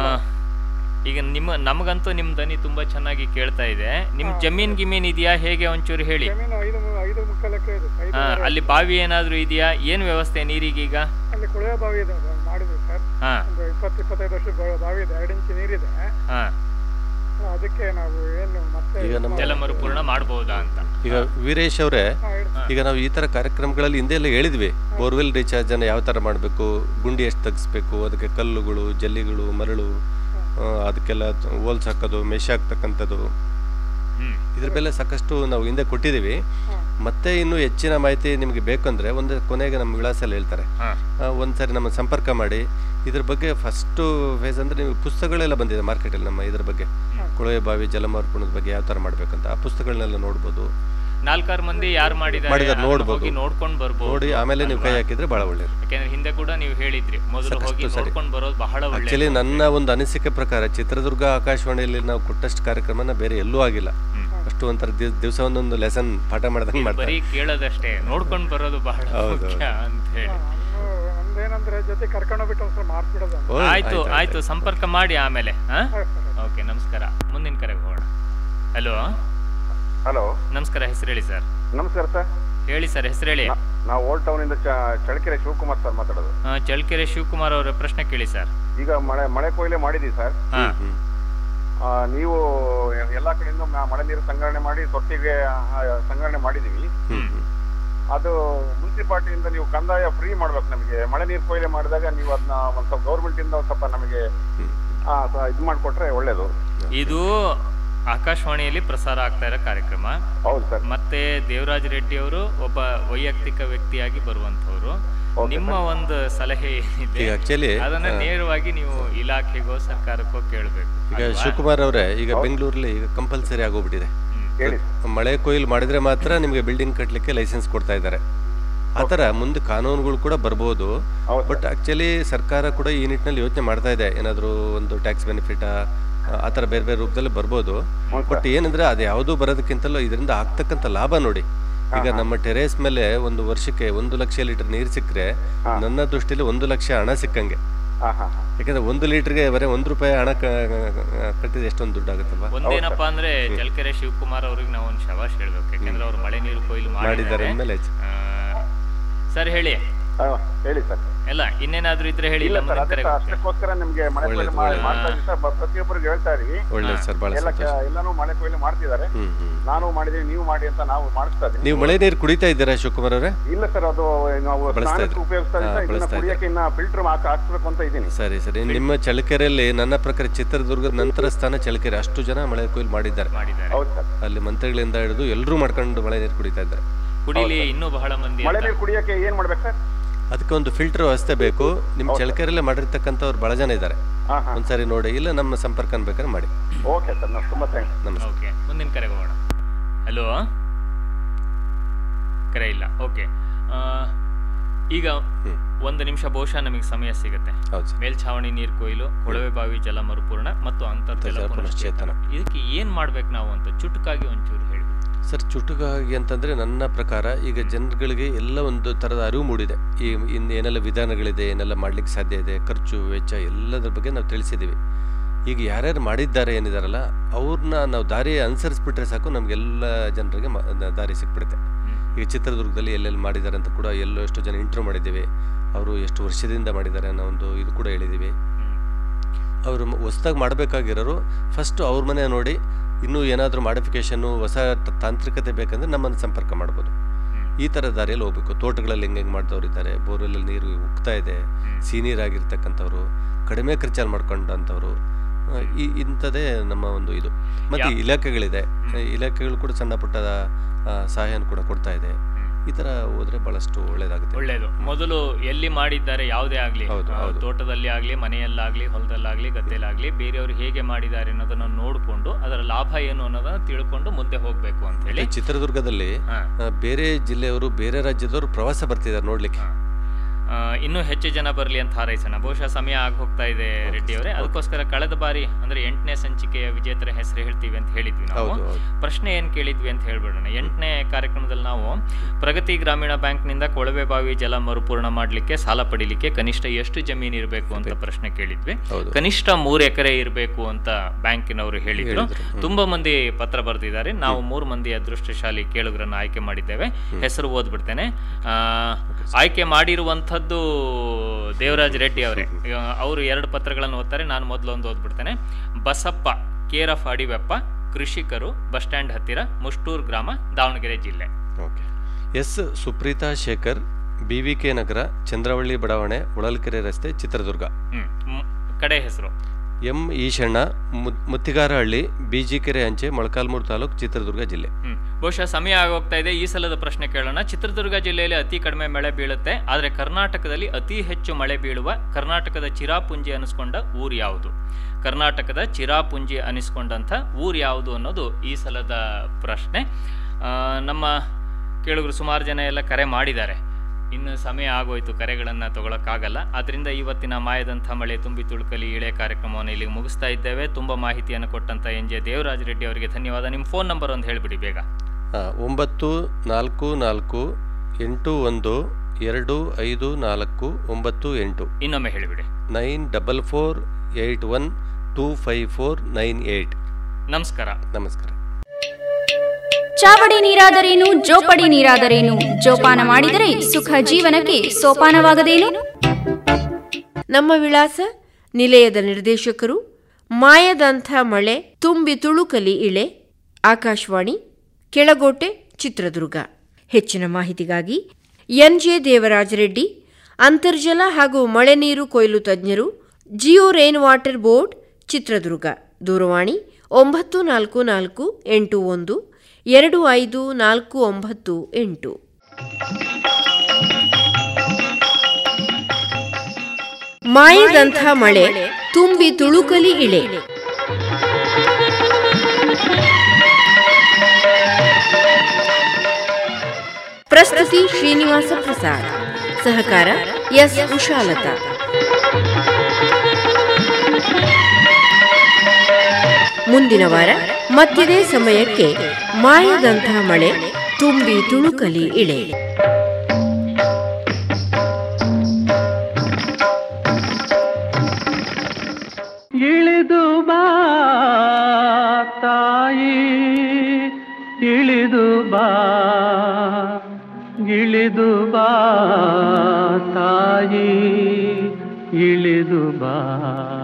ಈಗ ನಿಮ್ಮ ನಮಗಂತೂ ನಿಮ್ ದನಿ ತುಂಬಾ ಚೆನ್ನಾಗಿ ಕೇಳ್ತಾ ಇದೆ ನಿಮ್ ಜಮೀನ್ ಗಿಮೀನ್ ಇದೆಯಾ ಹೇಗೆ ಒಂಚೂರು ಹೇಳಿ ಜಮೀನು ಐದು ಮು- ಐದು ಮುಕ್ಕಾಲಕ್ಕೆ ಇದೆ ಐದು ಹಾ ಅಲ್ಲಿ ಬಾವಿ ಏನಾದ್ರು ಇದೆಯಾ ಏನ್ ವ್ಯವಸ್ಥೆ ನೀರಿಗೀಗ ಅಲ್ಲಿ ಕೊಳವೆ ಬಾವಿ ಇದೆ ಅದು ಮಾಡಿದ್ವಿ ಸರ್ ಹಾ ಒಂದು ಇಪ್ಪತ್ತು ಇಪ್ಪತ್ತೈದು ವರ್ಷ ಬ- ಬಾವಿ ಇದೆ ಎರಡು ಇಂಚು ನೀರಿದೆ ಹಾ ಆ, ಅದಕ್ಕೆ ನಾವು ಏನು ಮತ್ತೆ ಈಗ ನಮ್ಮ- ಜಲ ಮರುಪೂರ್ಣ ಮಾಡಬಹುದಾ ಅಂತ ಈಗ ವೀರೇಶ್ ಅವರೇ ಹಾ, ಹೇಳಿ. ಈಗ ನಾವು ಈ ಥರ ಕಾರ್ಯಕ್ರಮಗಳಲ್ಲಿ ಹಿಂದೆ ಎಲ್ಲ ಹೇಳಿದ್ವಿ ಬೋರ್ವೆಲ್ ರೀಚಾರ್ಜನ್ನು ಯಾವ ಥರ ಮಾಡಬೇಕು ಗುಂಡಿ ಎಷ್ಟು ತೆಗಿಸ್ಬೇಕು ಅದಕ್ಕೆ ಕಲ್ಲುಗಳು ಜಲ್ಲಿಗಳು ಮರಳು ಆ, ಅದಕ್ಕೆಲ್ಲ ಹೋಲ್ಸ್ ಹಾಕೋದು ಮೆಶ್ ಹಾಕ್ತಕ್ಕಂಥದ್ದು ಹ್ಮ್ ಇದ್ರ ಮೇಲೆ ಸಾಕಷ್ಟು ನಾವು ಹಿಂದೆ ಕೊಟ್ಟಿದ್ದೀವಿ ಮತ್ತೆ ಇನ್ನೂ ಹೆಚ್ಚಿನ ಮಾಹಿತಿ ನಿಮಗೆ ಬೇಕಂದ್ರೆ ಒಂದು ಕೊನೆಗೆ ನಮ್ಮ ವಿಳಾಸ ಎಲ್ಲ ಹೇಳ್ತಾರೆ ಹಾ ಆ, ಒಂದ್ ಸರಿ ನಮ್ಮ ಸಂಪರ್ಕ ಮಾಡಿ ಇದ್ರ ಬಗ್ಗೆ ಫಸ್ಟು ಫೇಸ್ ಅಂದರೆ ನೀವು ಪುಸ್ತಕಗಳೆಲ್ಲ ಬಂದಿದೆ ಮಾರ್ಕೆಟಲ್ಲಿ ನಮ್ಮ ಇದ್ರ ಬಗ್ಗೆ ಕೊಳವೆ ಬಾವಿ ಜಲಮಾರ್ಪಣದ ಬಗ್ಗೆ ಯಾವ ಥರ ಮಾಡಬೇಕಂತ ಆ ಪುಸ್ತಕಗಳನ್ನೆಲ್ಲ ನೋಡ್ಬೋದು ನಾಲ್ಕಾರು ಮಂದಿ ಯಾರು ಮಾಡಿದ್ದಾರೆ ಮಾಡಿದ್ದಾರೆ, ಅದನ್ನ ನೋಡ್ಬೋದು. ಹೋಗಿ ನೋಡ್ಕೊಂಡು ಬರ್ಬೋದು ನೋಡಿ ಆಮೇಲೆ ನೀವು ಕೈ ಹಾಕಿದ್ರೆ ಭಾಳ ಒಳ್ಳೆಯದು ಯಾಕೆಂದ್ರೆ ಹಿಂದೆ ಕೂಡ ನೀವು ಹೇಳಿದ್ರಿ ಮೊದಲು ಹೋಗಿ ಸಾಕಷ್ಟು ಸರಿ. ನೋಡ್ಕೊಂಡು ಬರೋದು ಬಹಳ ಆಕ್ಚುಲಿ ಒಳ್ಳೆ ನನ್ನ ಒಂದು ಅನಿಸಿಕೆ ಪ್ರಕಾರ ಚಿತ್ರದುರ್ಗ ಆಕಾಶವಾಣಿಯಲ್ಲಿ ನಾವು ಕೊಟ್ಟಷ್ಟು ಕಾರ್ಯಕ್ರಮನ ಬೇರೆ ಎಲ್ಲೂ ಆಗಿಲ್ಲ ಅಷ್ಟು ಒಂಥರ ದಿವಸ ಒಂದೊಂದು ಲೆಸನ್ ಪಾಠ ಮಾಡ್ದಂಗೆ ಮಾಡ್ತಾರೆ ಬರೀ ಕೇಳೋದಷ್ಟೇ ನೋಡ್ಕೊಂಡು ಬರೋದು ಬಹಳ ಹೌದು, ಮುಖ್ಯ ಅಂತ ಹೇಳಿ ನಮ್ದು ನಮ್ದೇನಂದ್ರೆ ಜೊತೆ ಕರ್ಕೊಂಡೋಗ್ಬಿಟ್ಟು ಒಂದ್ಸಲ ಮಾಡ್ಬಿಡೋದು ಅಂತ. ಓ, ಆಯ್ತು ಆಯ್ತು ಸಂಪರ್ಕ ಮಾಡಿ ಆಮೇಲೆ ಹಾ ಆಯ್ತು ಸರ್ ಓಕೆ ನಮಸ್ಕಾರ ಮುಂದಿನ ಕರೆಗೆ ಹೋಗೋಣ ಹಲೋ ಹಲೋ ನಮಸ್ಕಾರ ಹೆಸರು ಹೇಳಿ ಸರ್ ನಮಸ್ಕಾರ ಸರ್ ಹೇಳಿ ಸರ್ ಹೆಸರು ಹೇಳಿ ನಾವು ಓಲ್ಡ್ ಟೌನಿಂದ ಚ ಚಳ್ಳಕೆರೆ ಶಿವಕುಮಾರ್ ಸರ್ ಮಾತಾಡೋದು ಆ, ಚಳ್ಳಕೆರೆ ಶಿವಕುಮಾರ್ ಅವರ ಪ್ರಶ್ನೆ ಕೇಳಿ ಸರ್ ಈಗ ಮಳೆ ಮಳೆ ಕೊಯ್ಲೆ ಮಾಡಿದ್ದೀವಿ ಸರ್ ಹಾ ಹ್ಮ್. ಆ, ನೀವು ಎಲ್ಲ ಕಡೆಯಿಂದ ಮ- ಮಳೆ ನೀರು ಸಂಗ್ರಹಣೆ ಮಾಡಿ ತೊಟ್ಟಿಗೆ ಆ, ಸಂಗ್ರಹಣೆ ಮಾಡಿದ್ದೀವಿ ಹ್ಮ್ ಹ್ಮ್. ಅದು ಮುನ್ಸಿಪಾಲ್ಟಿಯಿಂದ ನೀವು ಕಂದಾಯ ಫ್ರೀ ಮಾಡ್ಬೇಕು ನಮಗೆ ಮಳೆ ನೀರು ಕೊಯ್ಲೆ ಮಾಡಿದಾಗ ನೀವು ಅದನ್ನ ಒಂದು ಸ್ವಲ್ಪ ಗೌರ್ಮೆಂಟಿಂದ ಒಂದು ಸ್ವಲ್ಪ ನಮಗೆ ಇದು ಮಾಡಿಕೊಟ್ರೆ ಒಳ್ಳೇದು ಇದು ಆಕಾಶವಾಣಿಯಲ್ಲಿ ಪ್ರಸಾರ ಆಗ್ತಾ ಇರೋ ಕಾರ್ಯಕ್ರಮ ಹೌದು ಸರ್ ಮತ್ತೆ ದೇವರಾಜ್ ರೆಡ್ಡಿ ಅವರು ಒಬ್ಬ ವೈಯಕ್ತಿಕ ವ್ಯಕ್ತಿಯಾಗಿ ಬರುವಂತವ್ರು ನಿಮ್ಮ ಒಂದು ಸಲಹೆ ಏನಿದೆ ಈಗ ಆಕ್ಚುಲಿ ಅದನ್ನ ನೇರವಾಗಿ ನೀವು ಇಲಾಖೆಗೋ ಸರ್ಕಾರಕ್ಕೋ ಕೇಳಬೇಕು ಈಗ ಶಿವಕುಮಾರ್ ಅವರೇ ಈಗ ಬೆಂಗಳೂರಲ್ಲಿ ಈಗ ಕಂಪಲ್ಸರಿ ಆಗೋಗ್ಬಿಟ್ಟಿದೆ ಹೇಳಿ ಮಳೆ ಕೊಯ್ಲು ಮಾಡಿದ್ರೆ ಮಾತ್ರ ನಿಮಗೆ ಬಿಲ್ಡಿಂಗ್ ಕಟ್ಟಲಿಕ್ಕೆ ಲೈಸೆನ್ಸ್ ಕೊಡ್ತಾ ಇದ್ದಾರೆ ಆ ಥರ ಮುಂದೆ ಕಾನೂನುಗಳು ಕೂಡ ಬರ್ಬೋದು ಹೌದು ಬಟ್ ಆಕ್ಚುಲಿ ಸರ್ಕಾರ ಕೂಡ ಈ ನಿಟ್ಟಿನಲ್ಲಿ ಯೋಚನೆ ಮಾಡ್ತಾ ಇದೆ ಏನಾದರೂ ಒಂದು ಟ್ಯಾಕ್ಸ್ ಬೆನಿಫಿಟ್ ಆ ಥರ ಬೇರೆ ಬೇರೆ ರೂಪದಲ್ಲಿ ಬರ್ಬೋದು ಬಟ್ ಏನಂದ್ರೆ ಅದು ಯಾವುದೂ ಬರೋದಕ್ಕಿಂತಲೂ ಇದರಿಂದ ಆಗ್ತಕ್ಕಂಥ ಲಾಭ ನೋಡಿ ಈಗ ನಮ್ಮ ಟೆರೇಸ್ ಮೇಲೆ ಒಂದು ವರ್ಷಕ್ಕೆ ಒಂದು ಲಕ್ಷ ಲೀಟರ್ ನೀರು ಸಿಕ್ಕರೆ ನನ್ನ ದೃಷ್ಟಿಯಲ್ಲಿ ಒಂದು ಲಕ್ಷ ಹಣ ಸಿಕ್ಕಂಗೆ ಹಾ ಹಾ ಹಾ ಯಾಕಂದ್ರೆ ಒಂದು ಲೀಟರ್ಗೆ ಬರೀ ಒಂದು ರೂಪಾಯಿ ಹಣ ಕ- ಕಟ್ಟಿದ್ರೆ ಎಷ್ಟೊಂದು ದುಡ್ಡು ಆಗುತ್ತಲ್ವಾ ಒಂದೇನಪ್ಪಾ ಅಂದ್ರೆ ಚಳ್ಳಕೆರೆ ಶಿವಕುಮಾರ್ ಅವ್ರಿಗೆ ನಾವು ಒಂದು ಶವಾಶ್ ಹೇಳ್ಬೇಕು ಯಾಕಂದ್ರೆ ಅವ್ರು ಮಳೆ ನೀರು ಕೊಯ್ಲು ಮಾಡಿದ್ದಾರೆ ಮಾಡಿದ್ದಾರೆ ಅಂದಮೇಲೆ ಸರ್ ಹೇಳಿ ಆ, ಹೇಳಿ ಸರ್ ಎಲ್ಲ ಇನ್ನೇನಾದ್ರೂ ಇದ್ರೆ ಹೇಳಿ ಇಲ್ಲ ಇಲ್ಲ ಸರ್ ಮುಂದಿನ ಅದಕ್ಕೆ ಕರೆಗೆ ಹೋಗ್ತೀನಿ. ಅಷ್ಟಕ್ಕೋಸ್ಕರ ನಿಮ್ಗೆ ಮಳೆ ಕೊಯ್ಲು ಒಳ್ಳೇದು, ಮಾ- ಒಳ್ಳೇದು. ಮಾಡ್ತಾ ಇದ್ದೀವಿ ಸರ್ ಬ- ಪ್ರತಿಯೊಬ್ಬರಿಗೆ ಹೇಳ್ತಾ ಇದೀವಿ ಒಳ್ಳೇದು ಸರ್ ಭಾಳ ಎಲ್ಲ ಸಂತೋಷ ಕ- ಎಲ್ಲಾನು ಮಳೆ ಕೊಯ್ಲು ಮಾಡ್ತಿದ್ದಾರೆ ಹ್ಮ್ ಹ್ಮ್ ನಾನು ಮಾಡಿದೀನಿ ನೀವು ಮಾಡಿ ಅಂತ ನಾವು ಮಾಡಿಸ್ತಾ ಇದೀವಿ ನೀವು ಮಳೆ ನೀರು ಕುಡಿತಾ ಇದ್ದೀರಾ ಶಿವಕುಮಾರ್ ಅವರೇ ಇಲ್ಲ ಸರ್ ಅದು ನಾವು ಬಳಸ್ತಾ ಸ್ನಾನಕ್ಕೆ ಇದ್ದೀರಾ? ಉಪಯೋಗಿಸ್ತಾ ಹಾ, ಇದ್ದೀವಿ ಇದನ್ನ ಬಳಸ್ತಾ ಕುಡಿಯಕ್ಕೆ ಇನ್ನ ಫಿಲ್ಟರ್ ಹಾಕಿ ಹಾಕ್ಸ್ಬೇಕು ಅಂತ ಇದೀನಿ ಸರಿ ಸರಿ ನಿಮ್ಮ ಚಳ್ಳಕೆರೆಯಲ್ಲಿ ನನ್ನ ಪ್ರಕಾರ ಚಿತ್ರದುರ್ಗದ ನಂತರ ಸ್ಥಾನ ಚಳ್ಳಕೆರೆ ಅಷ್ಟು ಜನ ಮಳೆ ಕೊಯ್ಲು ಮಾಡಿದ್ದಾರೆ ಮಾಡಿದ್ದಾರೆ ಹೌದು ಸರ್ ಅಲ್ಲಿ ಮಂತ್ರಿಗಳಿಂದ ಹಿಡಿದು ಎಲ್ಲರೂ ಮಾಡ್ಕೊಂಡು ಮಳೆ ನೀರು ಕುಡಿತಾ ಇದ್ದಾರೆ ಕುಡಿಲಿ ಇನ್ನೂ ಬಹಳ ಮಂದಿ ಮಳೆ ಅಂತ. ನೀರು ಕುಡಿಯಕ್ಕೆ ಏನ್ ಮಾಡ್ಬೇಕು ಸರ್ ಅದಕ್ಕೆ ಒಂದು ಫಿಲ್ಟರ್ ವ್ಯವಸ್ಥೆ ಬೇಕು ನಿಮ್ಮ ಚಳ್ಳಕೆರೆಯಲ್ಲೇ ಮಾಡಿರ್ತಕ್ಕಂಥವ್ರು ಭಾಳ ಜನ ಇದ್ದಾರೆ ಹಾ ಹಾ ಒಂದ್ಸರಿ ನೋಡಿ ಇಲ್ಲ ನಮ್ಮ ಸಂಪರ್ಕ ಬೇಕಾದ್ರೆ ಮಾಡಿ ಓಕೆ ಸರ್ ನಾವು ತುಂಬಾ ಥ್ಯಾಂಕ್ಸ್ ನಮಸ್ತೆ ಓಕೆ ಮುಂದಿನ ಕರೆಗೆ ಹೋಗೋಣ ಹಲೋ ಕರೆ ಇಲ್ಲ ಓಕೆ ಈಗ ಒಂದು ನಿಮಿಷ ಬಹುಶಃ ನಮಗೆ ಸಮಯ ಸಿಗುತ್ತೆ ಹೌದು ಸರ್ ಮೇಲ್ಛಾವಣಿ ನೀರು ಕೊಯ್ಲು ಕೊಳವೆ ಬಾವಿ ಜಲ ಮರುಪೂರ್ಣ ಮತ್ತು ಅಂತರ್ಜಲ ಅಂತರ್ಜಲ ಪುನಶ್ಚೇತನ ಇದಕ್ಕೆ ಏನ್ ಮಾಡ್ಬೇಕು ನಾವು ಅಂತ ಚುಟುಕಾಗಿ ಒಂಚೂರು ಹೇಳಿ ಸರ್ ಚುಟುಕಾಗಿ ಅಂತಂದರೆ ನನ್ನ ಪ್ರಕಾರ ಈಗ ಜನಗಳಿಗೆ ಎಲ್ಲ ಒಂದು ಥರದ ಅರಿವು ಮೂಡಿದೆ ಈ ಇನ್ನು ಏನೆಲ್ಲ ವಿಧಾನಗಳಿದೆ ಏನೆಲ್ಲ ಮಾಡ್ಲಿಕ್ಕೆ ಸಾಧ್ಯ ಇದೆ ಖರ್ಚು ವೆಚ್ಚ ಎಲ್ಲದರ ಬಗ್ಗೆ ನಾವು ತಿಳಿಸಿದ್ದೀವಿ ಈಗ ಯಾರ್ಯಾರು ಮಾಡಿದ್ದಾರೆ ಏನಿದಾರಲ್ಲ ಅವ್ರನ್ನ ನಾವು ದಾರಿ ಅನುಸರಿಸ್ಬಿಟ್ರೆ ಸಾಕು ನಮಗೆಲ್ಲ ಜನರಿಗೆ ಮ- ದ- ದಾರಿ ಸಿಕ್ಬಿಡುತ್ತೆ ಈಗ ಚಿತ್ರದುರ್ಗದಲ್ಲಿ ಎಲ್ಲೆಲ್ಲಿ ಮಾಡಿದ್ದಾರೆ ಅಂತ ಕೂಡ ಎಲ್ಲೋ ಎಷ್ಟು ಜನ ಇಂಟ್ರ್ಯೂ ಮಾಡಿದ್ದೀವಿ ಅವರು ಎಷ್ಟು ವರ್ಷದಿಂದ ಮಾಡಿದ್ದಾರೆ ಅನ್ನೋ ಒಂದು ಇದು ಕೂಡ ಹೇಳಿದ್ದೀವಿ ಅವರು ಹೊಸ್ದಾಗಿ ಮಾಡಬೇಕಾಗಿರೋರು ಫಸ್ಟು ಅವ್ರ ಮನೆ ನೋಡಿ ಇನ್ನೂ ಏನಾದರೂ ಮಾಡಿಫಿಕೇಷನ್ನು ಹೊಸ ತ- ತಾಂತ್ರಿಕತೆ ಬೇಕಂದ್ರೆ ನಮ್ಮನ್ನು ಸಂಪರ್ಕ ಮಾಡ್ಬೋದು ಈ ಥರ ದಾರಿಯಲ್ಲಿ ಹೋಗ್ಬೇಕು ತೋಟಗಳಲ್ಲಿ ಹೆಂಗೆ ಹೆಂಗೆ ಮಾಡಿದವ್ರು ಇದ್ದಾರೆ ಬೋರ್ವೆಲ್ಲಲ್ಲಿ ನೀರು ಉಕ್ತಾ ಇದೆ ಸೀನಿಯರ್ ಆಗಿರ್ತಕ್ಕಂಥವ್ರು ಕಡಿಮೆ ಖರ್ಚಲ್ಲಿ ಮಾಡ್ಕೊಂಡಂಥವ್ರು ಆ, ಈ ಇಂಥದ್ದೇ ನಮ್ಮ ಒಂದು ಇದು ಮತ್ತು ಯಾ- ಇಲಾಖೆಗಳಿದೆ ಇಲಾಖೆಗಳು ಕೂಡ ಸಣ್ಣ ಪುಟ್ಟ ಆ, ಸಹಾಯನ ಕೂಡ ಕೊಡ್ತಾ ಇದೆ ಈ ಥರ ಹೋದ್ರೆ ಭಾಳಷ್ಟು ಒಳ್ಳೇದಾಗುತ್ತೆ ಒಳ್ಳೇದು ಮೊದಲು ಎಲ್ಲಿ ಮಾಡಿದ್ದಾರೆ ಯಾವುದೇ ಆಗಲಿ ಹೌದು, ಹೌದು. ತೋಟದಲ್ಲಿ ಆಗಲಿ ಮನೆಯಲ್ಲಾಗಲಿ ಹೊಲದಲ್ಲಾಗಲಿ ಗದ್ದೆಲಾಗಲಿ ಬೇರೆಯವರು ಹೇಗೆ ಮಾಡಿದ್ದಾರೆ ಅನ್ನೋದನ್ನು ನೋಡಿಕೊಂಡು ಅದರ ಲಾಭ ಏನು ಅನ್ನೋದನ್ನ ತಿಳ್ಕೊಂಡು ಮುಂದೆ ಹೋಗಬೇಕು ಅಂತ ಹೇಳಿ ಮತ್ತೆ ಚಿತ್ರದುರ್ಗದಲ್ಲಿ ಹಾ. ಆ, ಬೇರೆ ಜಿಲ್ಲೆಯವರು ಬೇರೆ ರಾಜ್ಯದವರು ಪ್ರವಾಸ ಬರ್ತಿದ್ದಾರೆ ನೋಡ್ಲಿಕ್ಕೆ ಆ, ಇನ್ನೂ ಹೆಚ್ಚು ಜನ ಬರಲಿ ಅಂತ ಹಾರೈಸೋಣ ಬಹುಶಃ ಸಮಯ ಆಗಿ ಹೋಗ್ತಾ ಇದೆ ರೆಡ್ಡಿ ಅವರೇ ಅದಕ್ಕೋಸ್ಕರ ಕಳೆದ ಬಾರಿ ಅಂದ್ರೆ ಎಂಟನೇ ಸಂಚಿಕೆಯ ವಿಜೇತರ ಹೆಸರು ಹೇಳ್ತೀವಿ ಅಂತ ಹೇಳಿದ್ವಿ ನಾವು ಹೌದು, ಹೌದು. ಪ್ರಶ್ನೆ ಏನ್ ಕೇಳಿದ್ವಿ ಅಂತ ಹೇಳ್ಬಿಡೋಣ ಎಂಟನೇ ಕಾರ್ಯಕ್ರಮದಲ್ಲಿ ನಾವು ಪ್ರಗತಿ ಗ್ರಾಮೀಣ ಬ್ಯಾಂಕ್ನಿಂದ ಕೊಳವೆ ಬಾವಿ ಜಲ ಮರುಪೂರ್ಣ ಮಾಡಲಿಕ್ಕೆ ಸಾಲ ಪಡಿಲಿಕ್ಕೆ ಕನಿಷ್ಠ ಎಷ್ಟು ಜಮೀನು ಇರಬೇಕು ಅಂತ ಪ್ರಶ್ನೆ ಕೇಳಿದ್ವಿ ಹೌದು. ಕನಿಷ್ಠ ಮೂರು ಎಕರೆ ಇರಬೇಕು ಅಂತ ಬ್ಯಾಂಕಿನವರು ಹೇಳಿದ್ರು ಹೇಳಿದ್ರು, ಹ್ಮ್. ತುಂಬಾ ಮಂದಿ ಪತ್ರ ಬರೆದಿದ್ದಾರೆ ನಾವು ಮೂರು ಮಂದಿ ಅದೃಷ್ಟಶಾಲಿ ಕೇಳುಗರನ್ನ ಆಯ್ಕೆ ಮಾಡಿದ್ದೇವೆ ಹೆಸರು ಓದ್ಬಿಡ್ತೇನೆ ಆ, ಆಯ್ಕೆ ಮಾಡಿರುವಂಥದ್ದು ದೇವರಾಜ್ ರೆಡ್ಡಿ ಅವರೇ ಅವರು ಎರಡು ಪತ್ರಗಳನ್ನು ಓದ್ತಾರೆ ನಾನು ಮೊದಲು ಒಂದು ಓದ್ಬಿಡ್ತೇನೆ ಬಸಪ್ಪ ಕೇರಫ್ ಅಡಿವೆಪ್ಪ ಕೃಷಿಕರು ಬಸ್ ಸ್ಟ್ಯಾಂಡ್ ಹತ್ತಿರ ಮುಷ್ಟೂರ್ ಗ್ರಾಮ ದಾವಣಗೆರೆ ಜಿಲ್ಲೆ okay S Supreetha Shekhar B V K Nagara Chandravalli ಬಡಾವಣೆ ಹೊಳಲ್ಕೆರೆ ರಸ್ತೆ ಚಿತ್ರದುರ್ಗ ಹ್ಮ್ ಮ್- ಕಡೆ ಹೆಸರು ಎಂ ಈಶಣ್ಣ ಮುತ್- ಮುತ್ತಿಗಾರಹಳ್ಳಿ ಬಿಜಿಕೆರೆ ಅಂಚೆ ಮೊಳಕಾಲ್ಮೂರು ತಾಲೂಕು ಚಿತ್ರದುರ್ಗ ಜಿಲ್ಲೆ ಹ್ಮ್ ಬಹುಶಃ ಸಮಯ ಆಗೋಗ್ತಾ ಇದೆ ಈ ಸಲದ ಪ್ರಶ್ನೆ ಕೇಳೋಣ ಚಿತ್ರದುರ್ಗ ಜಿಲ್ಲೆಯಲ್ಲಿ ಅತಿ ಕಡಿಮೆ ಮಳೆ ಬೀಳುತ್ತೆ ಆದರೆ ಕರ್ನಾಟಕದಲ್ಲಿ ಅತಿ ಹೆಚ್ಚು ಮಳೆ ಬೀಳುವ ಕರ್ನಾಟಕದ ಚಿರಾಪುಂಜಿ ಅನಿಸ್ಕೊಂಡ ಊರು ಯಾವುದು ಕರ್ನಾಟಕದ ಚಿರಾಪುಂಜಿ ಅನಿಸ್ಕೊಂಡಂಥ ಊರು ಯಾವುದು ಅನ್ನೋದು ಈ ಸಲದ ಪ್ರಶ್ನೆ ಆ, ನಮ್ಮ ಕೇಳುಗರು ಸುಮಾರು ಜನ ಎಲ್ಲ ಕರೆ ಮಾಡಿದ್ದಾರೆ ಇನ್ನು ಸಮಯ ಆಗೋಯ್ತು ಕರೆಗಳನ್ನು ತಗೊಳಕ್ಕಾಗಲ್ಲ ಆದ್ದರಿಂದ ಇವತ್ತಿನ ಮಾಯದಂಥ ಮಳೆ ತುಂಬಿ ತುಳುಕಲಿ ಇಳೆ ಕಾರ್ಯಕ್ರಮವನ್ನು ಇಲ್ಲಿಗೆ ಮುಗಿಸ್ತಾ ಇದ್ದೇವೆ ತುಂಬ ಮಾಹಿತಿಯನ್ನು ಕೊಟ್ಟಂಥ ಎನ್ ಜೆ ದೇವರಾಜ್ ರೆಡ್ಡಿ ಅವರಿಗೆ ಧನ್ಯವಾದ ನಿಮ್ಮ ಫೋನ್ ನಂಬರ್ ಒಂದು ಹೇಳಿಬಿಡಿ ಬೇಗ ಆ, ಒಂಬತ್ತು ನಾಲ್ಕು ನಾಲ್ಕು ಎಂಟು ಒಂದು ಎರಡು ಐದು ನಾಲ್ಕು ಒಂಬತ್ತು ಎಂಟು ಇನ್ನೊಮ್ಮೆ ಹೇಳಿಬಿಡಿ nine double four eight one two five four nine eight ನಮಸ್ಕಾರ ನಮಸ್ಕಾರ ಚಾವಡಿ ನೀರಾದರೇನು ಜೋಪಡಿ ನೀರಾದರೇನು ಜೋಪಾನ ಮಾಡಿದರೆ ಸುಖ ಜೀವನಕ್ಕೆ ಸೋಪಾನವಾಗದೇನು ನಮ್ಮ ವಿಳಾಸ ನಿಲಯದ ನಿರ್ದೇಶಕರು ಮಾಯದಂಥ ಮಳೆ ತುಂಬಿ ತುಳುಕಲಿ ಇಳೆ ಆಕಾಶವಾಣಿ ಕೆಳಗೋಟೆ ಚಿತ್ರದುರ್ಗ ಹೆಚ್ಚಿನ ಮಾಹಿತಿಗಾಗಿ ಎನ್ಜೆ ದೇವರಾಜ ರೆಡ್ಡಿ ಅಂತರ್ಜಲ ಹಾಗೂ ಮಳೆ ನೀರು ಕೊಯ್ಲು ತಜ್ಞರು geo rain water board Chitradurga ದೂರವಾಣಿ ಒಂಬತ್ತು ನಾಲ್ಕು ನಾಲ್ಕು ಎಂಟು ಒಂದು ಎರಡು ಐದು ನಾಲ್ಕು ಒಂಬತ್ತು ಎಂಟು ಮಾಯದಂಥ ಮಳೆ ತುಂಬಿ ತುಳುಕಲಿ ಇಳೆ ಪ್ರಸ್ತುತಿ ಶ್ರೀನಿವಾಸ ಪ್ರಸಾದ್ ಸಹಕಾರ ಎಸ್ ಉಷಾಲತಾ ಮುಂದಿನ ವಾರ ಮಧ್ಯದೇ ಸಮಯಕ್ಕೆ ಮಾಯದಂಥ ಮಳೆ ತುಂಬಿ ತುಳುಕಲಿ ಇಳೆ ಇಳಿದು ಬಾ ತಾಯಿ ಇಳಿದು ಬಾ ಇಳಿದು ಬಾ ತಾಯಿ ಇಳಿದು ಬಾ